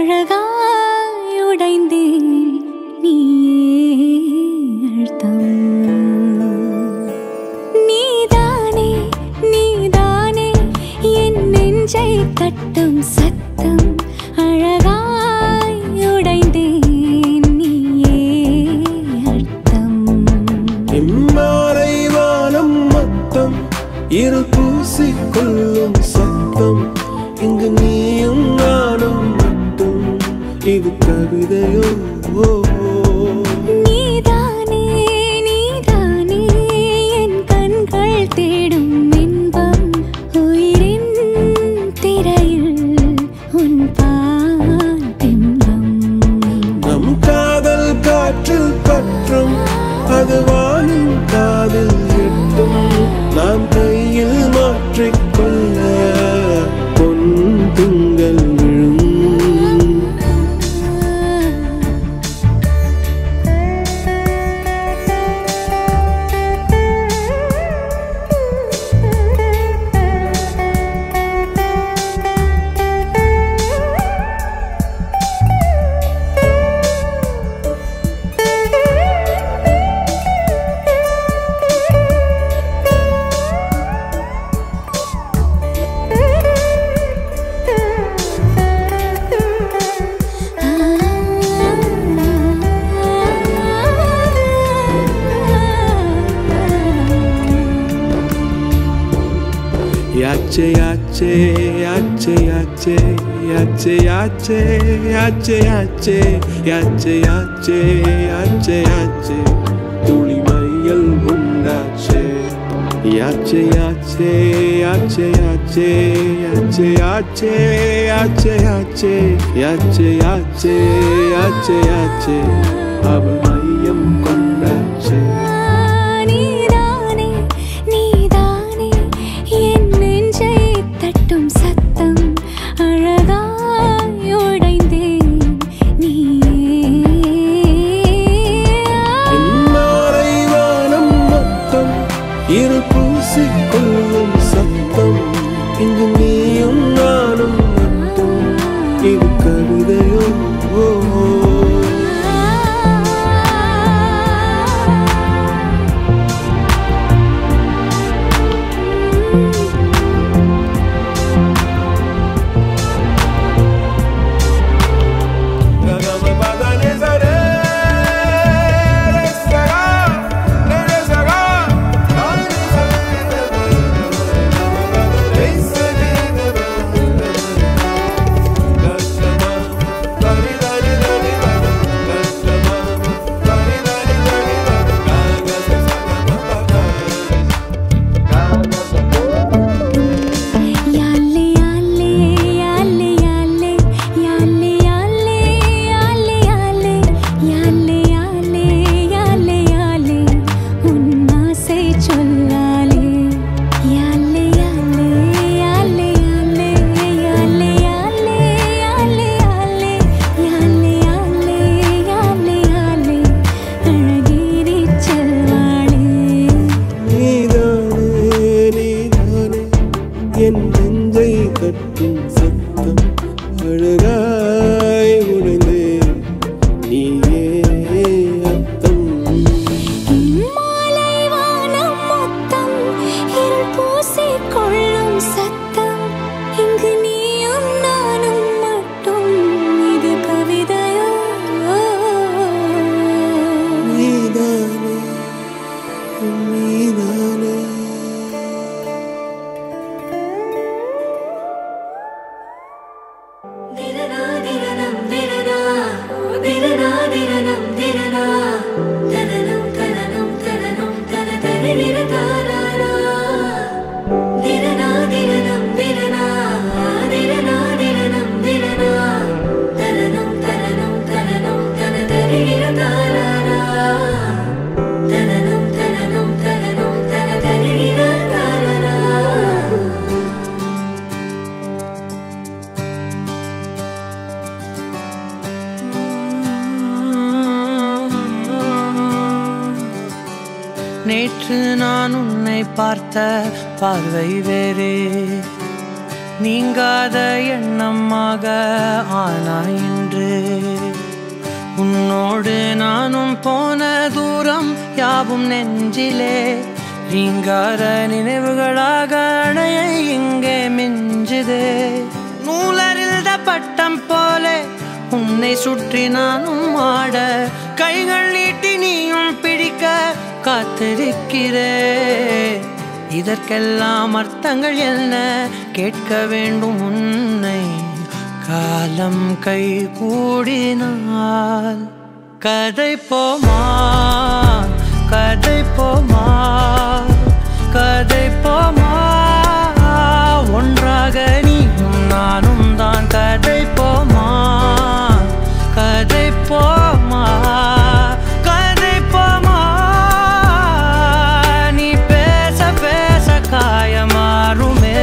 அழகாய் உடைந்தேன் நீயே அழுத்தம் நீதானே நீதானே என் நெஞ்சை தட்டும் சத்தம் அழகாய் உடைந்தேன் நீயே அர்த்தம் இம்மாறை வானம் மொத்தம் இரு பூசிக்கொள்ளும் சத்தம் இங்கு நீயும் நானும் மட்டும் இது கவிதையோ ஓ, ஓ. நீதானே நீதானே என் கண்கள் தேடும் இன்பம் உயிரின் திரையில் உன் பால் பிம்பம் நம் காதல் காற்றில் பற்றும் அது வானின் காதில் எட்டும் நாம் கையில் மாற்றிக்கொள்ள பொன் திங்கள் விழும் யாச்சே யாச்சே யாச்சே யாச்சே யாச்சே யாச்சே யாச்சே யாச்சே யாச்சே யாச்சே யாச்சே யாச்சே துளி மையல் உண்டாச்சே யாச்சே யாச்சே யாச்சே யாச்சே யாச்சே யாச்சே யாச்சே யாச்சே யாச்சே யாச்சே யாச்சே யாச்சே அவள் மையம் கொண்டாச்சே நீதானே நீதானே என் நெஞ்சை தட்டும் சத்தம் அழகாய் உடைந்தேன் நீயே இம்மாறை வானம் மொத்தம் இரு பூசிக்கொள்ளும் சத்தம் இங்கு நீயும் நானும் மட்டும் இது கவிதையோ ஓ, ஓ. யாலே யாலே யாலே யாலே யாலே யாலே யாலே யாலே யாலே யாலே யாலே யாலே உன் ஆசை சொல்லாலே யாலே யாலே யாலே யாலே யாலே யாலே யாலே யாலே யாலே யாலே யாலே யாலே அழகிரி செல்வாளே நீதானே நீதானே என் நெஞ்சை கட்டும் சத்தம் அழகாய் உடைந்தே நீயே அர்த்தம் மாலை வானம் மொத்தம் இருள் பூசிக் கொள்ளும் சத்தம் இங்கு நீயும் நானும் மட்டும் இது கவிதையோ நீதானே நீதானே திரனா திரனம் திரனா திரனா திரனம் திரனா தனனம் தனனம் தனனம் தன தரிர தாராரா திரனா திரனம் திரனா திரனா திரனம் திரனா தனனம் தனனம் தனனம் தன தரிர தாராரா தனனம் தனனம் தனனம் தன தரிர தாராரா நேற்று நான் உன்னை பார்த்த பார்வை வேறே நீங்காத எண்ணமாக ஆனா இன்று உன்னோடு நானும் போன தூரம் யாவும் நெஞ்சிலே ரீங்கார நினைவுகளாக அணைய இங்கே மிஞ்சுதே நூலறிந்த பட்டம் போலே உன்னை சுற்றி நானும் ஆட கைகள் நீட்டி நீயும் பிடிக்க காத்திருக்கிறே இதற்கெல்லாம் அர்த்தங்கள் என்ன கேட்க வேண்டும் உன்னை காலம் கை கூடினால் கதை போமா கதை போமா கதை போமா ஒன்றாக நீயும் நானும் தான் கதை போமா கதை போமா கதை போமா நீ பேச பேச காயமாறுமே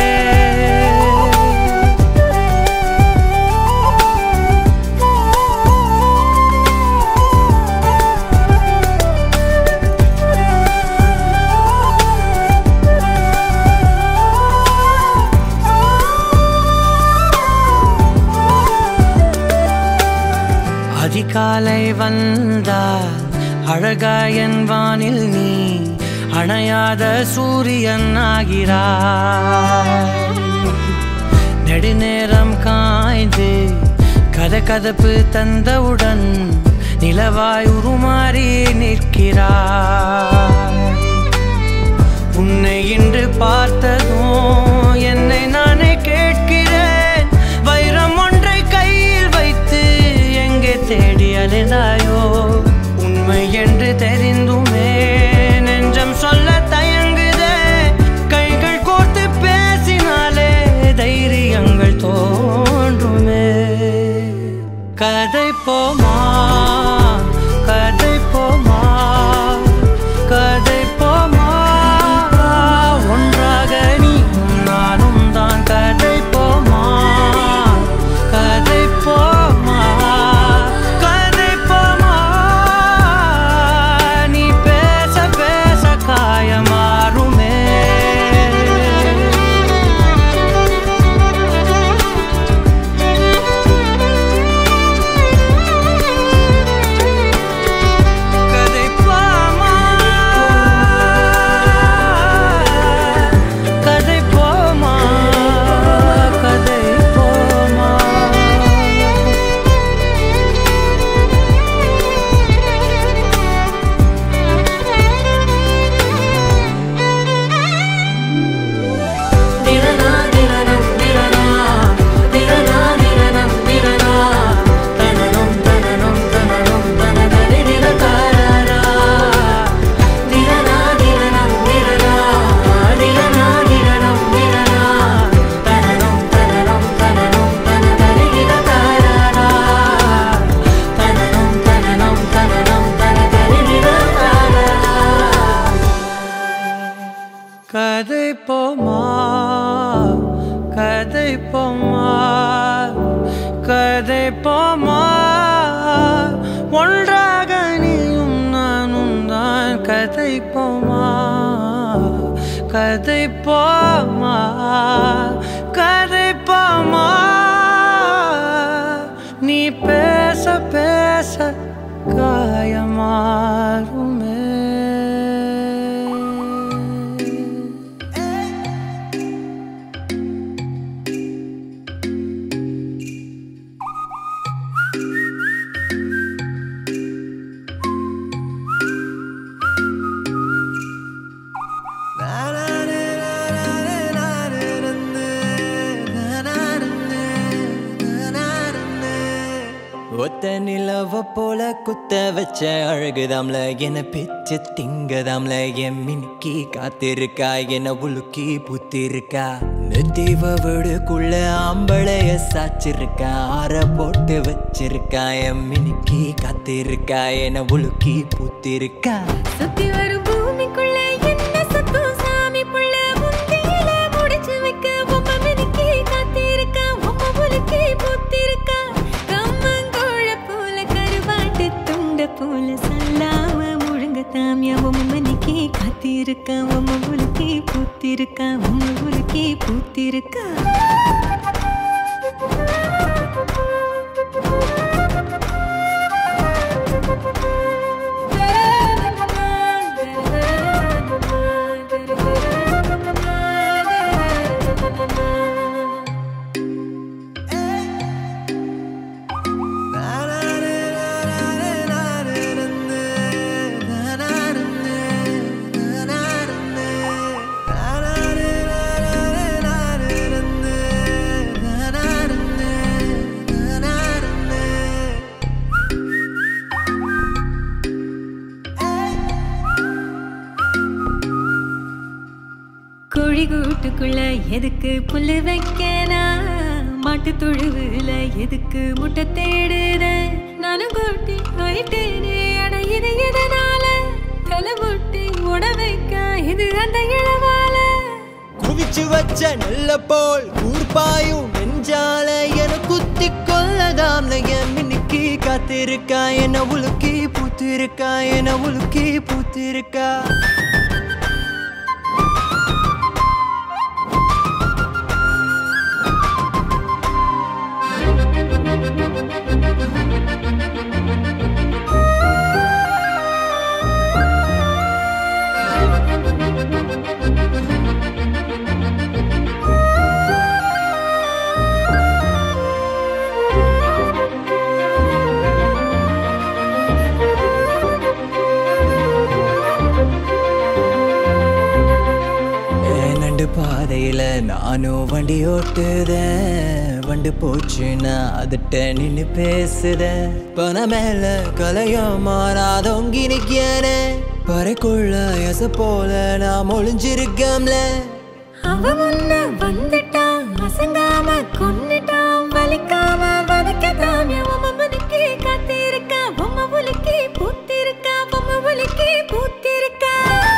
அதிகாலை வந்தால் அழகாயன் வானில் நீ அணையாத சூரியன் ஆகிறாய் நெடுநேரம் காய்ந்து கதகதப்பு தந்தவுடன் நிலவாய் உருமாறி நிற்கிறாய் உன்னை இன்று பார்த்ததும் என்னை நானே கேட்கிறேன் வைரம் ஒன்றை கையில் வைத்து எங்கே தேடி அலைந்தாயோ உண்மை என்று தெரிந்துமே நெஞ்சம் சொல்ல தயங்குதே கைகள் கோர்த்து பேசினாலே தைரியங்கள் தோன்றுமே கதை போமா கதை போமா கதை போமா ஒன்றாக நீயும் நானும் தான் கதை போமா கதை போமா கதை போமா நீ பேச பேச காயமாறுமே கதை போமா கதை போமா கதை போமா திரனா திரனம் திரனா திரனா திரனம் திரனா தனனம் தனனம் தனனம் தனதரி திரகாரா திரனா திரனம் திரனா திரனா திரனம் திரனா தனனம் தனனம் தனனம் தனதரி திரகாரா தனனம் தனனம் தனனம் தனதரி திரகாரா கதை போமா கதை போமா கதை போமா ஒன்றாக நீயும் நானும் தான் கதை போமா கதை போமா கதை போமா நீ பேச பேச காயமாறுமே ஒத்த நிலவ போல குத்த வச்ச அழகுதாம்ல என பிச்சு திங்கதாம்ல என் மினுக்கி காத்திருக்கா என உலுக்கி புத்திருக்கா நெத்தீவ வீடுக்குள்ள ஆம்பளைய சாச்சிருக்கா ஆற போட்டு வச்சிருக்கா என் மினுக்கி காத்திருக்கா என உலுக்கி புத்திருக்கா சுத்தி வரும் பூமிக்குள்ள என்ன சத்தம் சாமி புள்ள முந்தியில முடிச்சு வைக்க பொம்மை மினுக்கி காத்திருக்கா பொம்மை புலுக்கி பூத்திருக்கா கம்மங்கோழ போல கருவாட்டு துண்ட போல சொல்லாம முழுங்க தாமியா பொம்மை மினுக்கி காத்திருக்கா பொம்மை புலுக்கி பூத்திருக்கா பொம்மை புலுக்கி பூத்திருக்கா கோழி கூட்டுக்குள்ள எதுக்கு புல்லு வைக்கனா மாட்டு தொழுவுல எதுக்கு முட்டை தேடுத நானும் கூட்டி ஆயிட்டேனே அட இது எதனால தலை முட்டி உட வைக்க இது அந்த இளவால குவிச்சு வச்ச நெல்ல போல் கூர்பாயும் நெஞ்சால என குத்தி கொள்ளதாம் என் மின்னுக்கு காத்திருக்கா என உலுக்கி பூத்திருக்கா என உலுக்கி பூத்திருக்கா ஏன் நண்டு பாதையில நானும் வண்டி ஓட்டுதேன் வண்டு போச்சுன்னா அதுட்ட நின்னு பேசுதேன் பண மேல கலையும் மாறாதொங்கி நிக்கிறேனே பறைக்குள்ள எச போல நான் ஒளிஞ்சிருக்கம்ல அவ முன்ன வந்துட்டான் அசங்காம கொன்னுட்டான் வலிக்காம வதக்கதாம் எவன் மனுக்கே காத்திருக்கா பொம்மை புலிக்கே பூத்திருக்கா பொம்மை புலிக்கே பூத்திருக்கா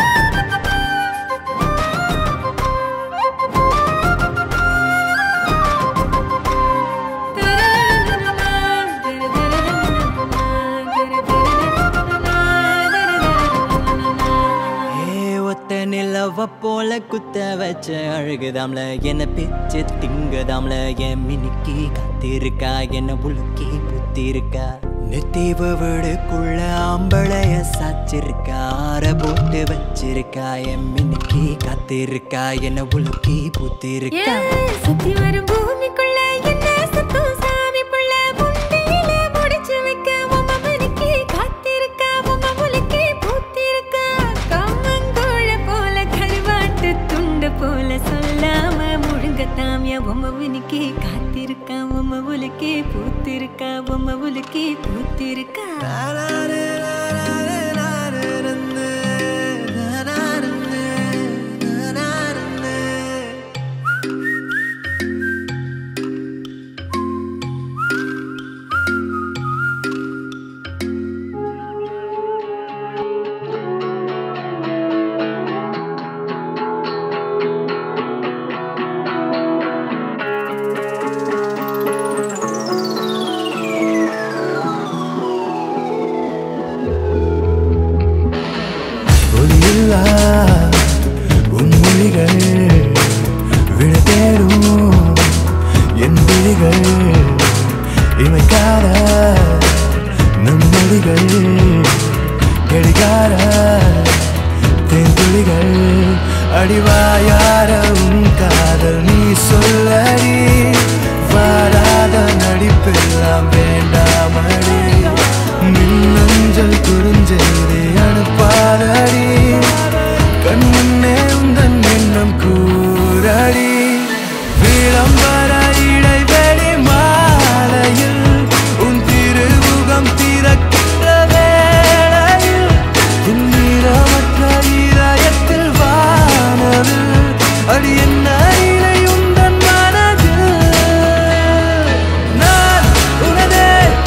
ஏ ஒத்த நிலவ போல குத்த வச்ச அழுகுதாம்ல என்ன பிச்சு திங்குதாம்ல என் மினுக்கி காத்திருக்கா என்ன உலுக்கி புத்திருக்கா நெத்தீவு வீடுக்குள்ள ஆம்பளைய சாச்சிருக்கா ஆற போட்டு வச்சிருக்கா என் மினுக்கி காத்திருக்கா என்ன உலுக்கி புத்திருக்கா ஏன் சுத்தி வரும் பூமிக்குள்ள என்ன சத்தம் சாமி புள்ள முட்டியில முடிச்சு வைக்க உம்ம மணிக்கு காத்திருக்க உம்ம முலுக்கி பூத்திருக்க கம்மங்கூழ போல கருவாட்டு துண்டு போல சொல்லாம முழுங்கத்தாம் என் உம்ம மணிக்கு காத்திருக்க உம்ம முலுக்கி பூத்திருக்க உம்ம முலுக்கி பூத்திருக்கா ஒளியில்லா உன் மொழிகள் விட தேடும் என் விழிகள் இமைக்காத நம் மொழிகள் கெடிகார தேன்துளிகள் அடிவாயார உன் காதல் நீ சொல்லடி வாராத நடிப்பெல்லாம் வேண்டாமடி மின்னஞ்சல் குறுஞ்செய்தி அனுப்பாதடி கண்முன்னே உந்தன் எண்ணம் கூறடி விளம்பர இடைவெளி மாலையில் உன் திருமுகம் திறக்கின்ற வேளையில் துன்னிறமற்ற இதயத்தில் வானவில் அடி என்ன இலை உந்தன் மனதில் நான் உனதே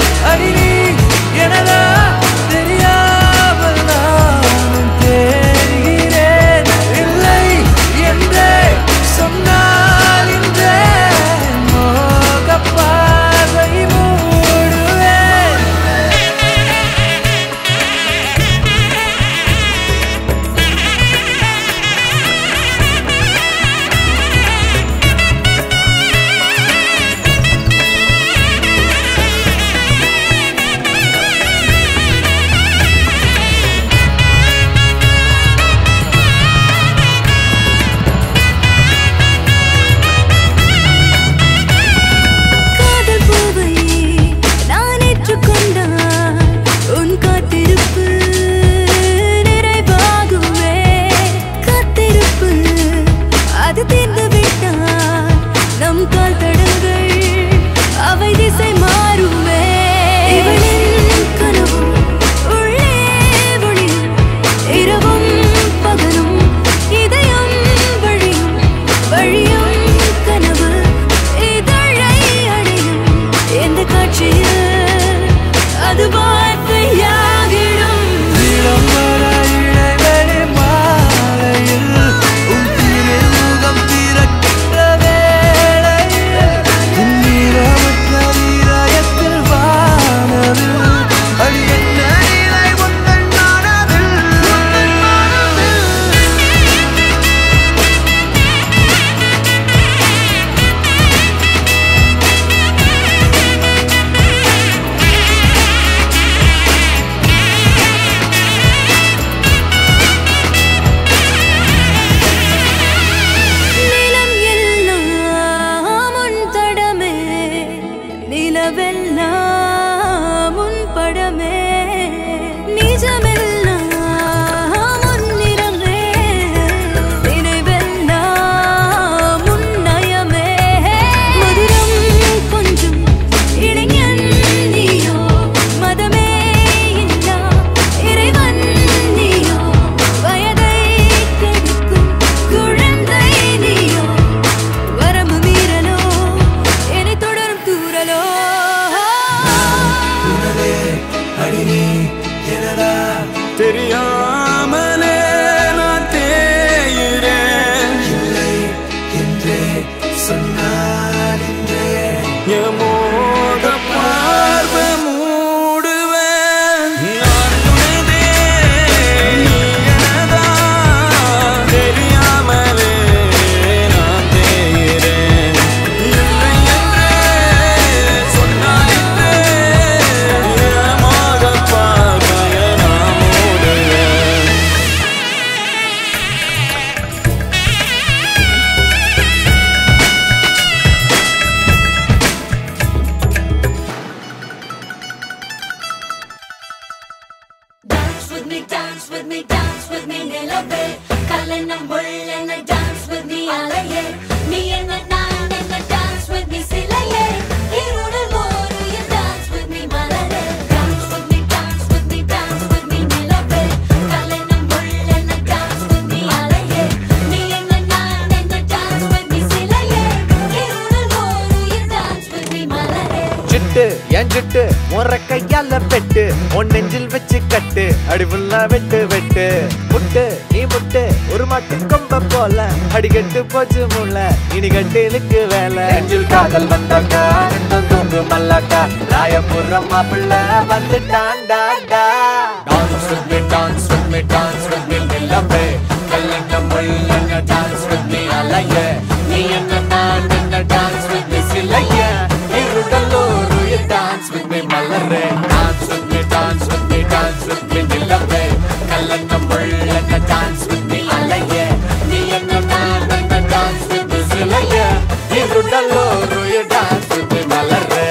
me, dance with me, dance with me, நிலவே கல்லென்னும் முள்ளென்ன dance with me, அலையே நீ என்ன நான் என்ன dance with me, சிலையே இருளில் ஓரியில் dance with me, மலரே dance with me, dance with me, dance with me, நிலவே கல்லென்னும் முள்ளென்ன dance with me, அலையே நீ என்ன நான் என்ன dance with me, சிலையே இருளில் ஓரியில் dance with me, மலரே சிட்டு என் சிட்டு முறை கையால பெட்டு உன் நெஞ்சில் வச்சு கட்டு அடிபுல்லா வெட்டு வெட்டு முட்டு நீ முட்டு ஒரு மாட்டு கொம்ப போல அடிக்கட்டு போச்சு முள்ள இனி கட்டிலுக்கு வேலை நெஞ்சில் காதல் வந்தாக்கா ரெண்டும் தூங்கு மல்லாக்கா ராயபுரம் மாப்பிள்ள வந்துட்டான்டாடா dance with me dance with me dance with me நிலவே கல்லங்க முள்ளங்க டான்ஸ் with me அலைய நீ என்ன நான் என்ன டான்ஸ் with me சிலைய இருடலோரு டான்ஸ் with me மலரே dance with me dance with me dance with me நிலவே கல்லங்க முள்ளங்க டான்ஸ் with me அலைய நீ என்ன நான் என்ன டான்ஸ் with me சிலைய இருடலோரு டான்ஸ் with me மலரே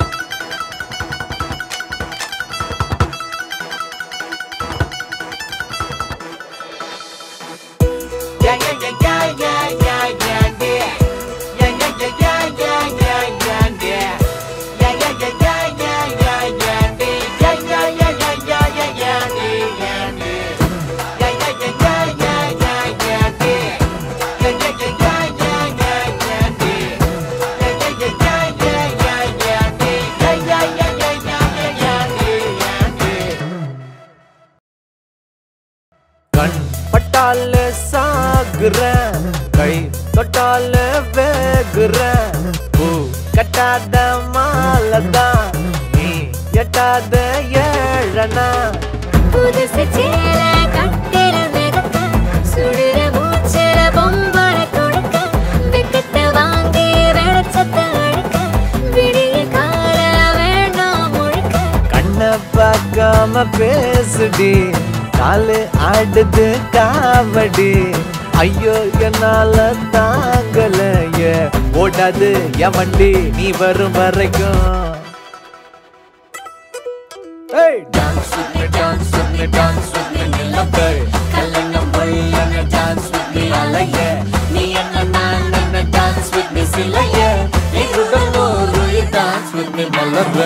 Yeah, yeah, yeah, yeah, yeah, yeah, yeah, yeah. Yeah, yeah, yeah, yeah, yeah, yeah, yeah, yeah. Yeah, yeah, yeah, yeah, yeah, yeah, yeah, yeah. Yeah, yeah, yeah, yeah, yeah, yeah, yeah, yeah, yeah, yeah. Yeah, yeah, yeah, yeah, yeah, yeah, yeah, yeah. Yeah, yeah, yeah, yeah, yeah, yeah, yeah, yeah. Yeah, yeah, yeah, yeah, yeah, yeah, yeah, yeah. Yeah, yeah, yeah, yeah, yeah, yeah, yeah, yeah, yeah. கண் பட்டால சாகுறேன் கை தொட்டால வேகுறேன் பூ கட்டாத மாலதான் நீ எட்டாத ஏழனா புதுசு சேல கட்டில மிதக்க சுடுற மூச்சுல பொம்பள கொடுக்க வெக்கத்தை வாங்கி வெளிச்சத்தை அழுக்க விடிய கால வேண்டாம் முழுக்க கண்ண பார்க்காம பேசுடி காலு ஆடுது காவடி ஐயோ என்னால தாங்கலைய ஓடாது என் வண்டி நீ வரும் வரைக்கும் Hey! Dance with me, dance with me, dance with me, நிலவே. கல்லங்க முள்ளங்க dance with me, அலைய. நீ என்ன நான் என்ன dance with me, சிலைய. இருடல் ஒரு dance with me, மலரே.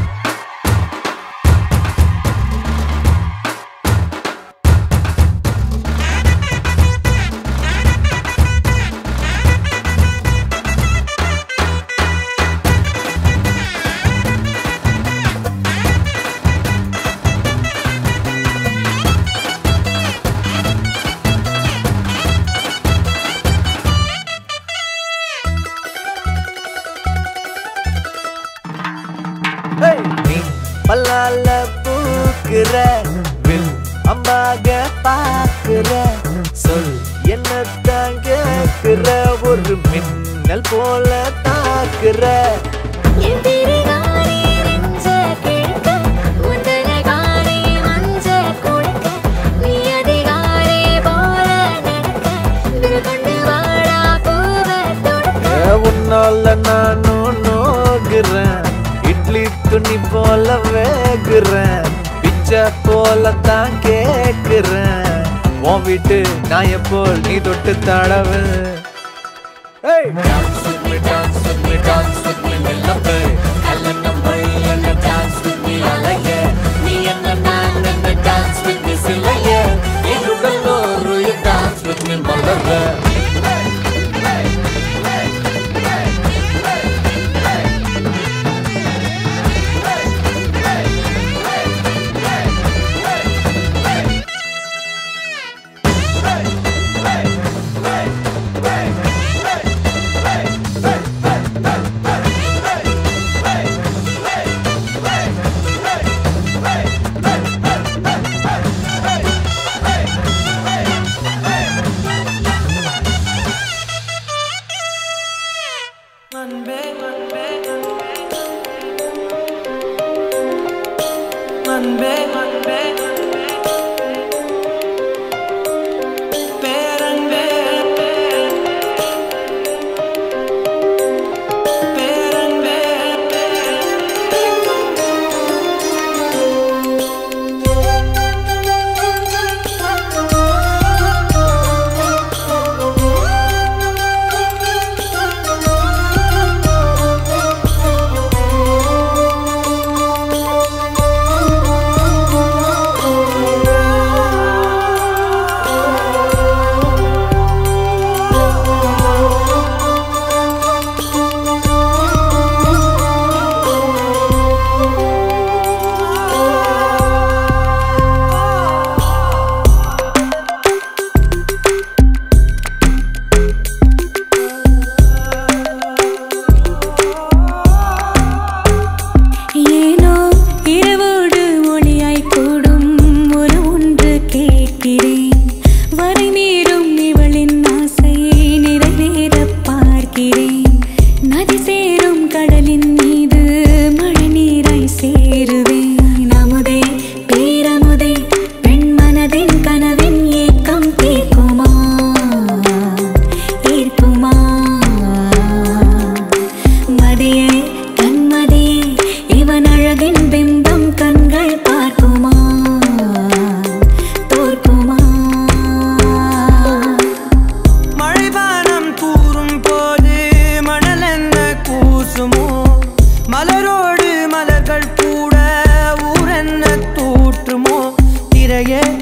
Hey! நீ பல்லால பூக்குற வில் அம்மாக பாக்குற சொல் என்னத்தான் கேக்குற ஒரு மின்னல் போல தாக்குற எதிரிகாரி நெஞ்ச கிழக்க முதலகாரி மஞ்ச குழுக்க நீ அதிகாரி போல நடக்க வில் கொண்டு வாடா பூவ தொடுக்க ஏ, உன்னால நானும் நோகுறேன் இட்லி துணி போல வேகுறேன் பிச்சை போல தான் கேக்குறேன் உன் வீட்டு நாய போல் நீ தொட்டு தடவு Hey! Dance with me, dance with me, dance with me, நிலவே. கல்லங்க முள்ளங்க dance with me, அலைய. நீ என்ன நான் என்ன dance with me, சிலைய. இருடல் ஒரு dance with me, மலரே. அன்பே அன்பே அன்பே அன்பே பேரன்பே பேரன்பே இல்லையே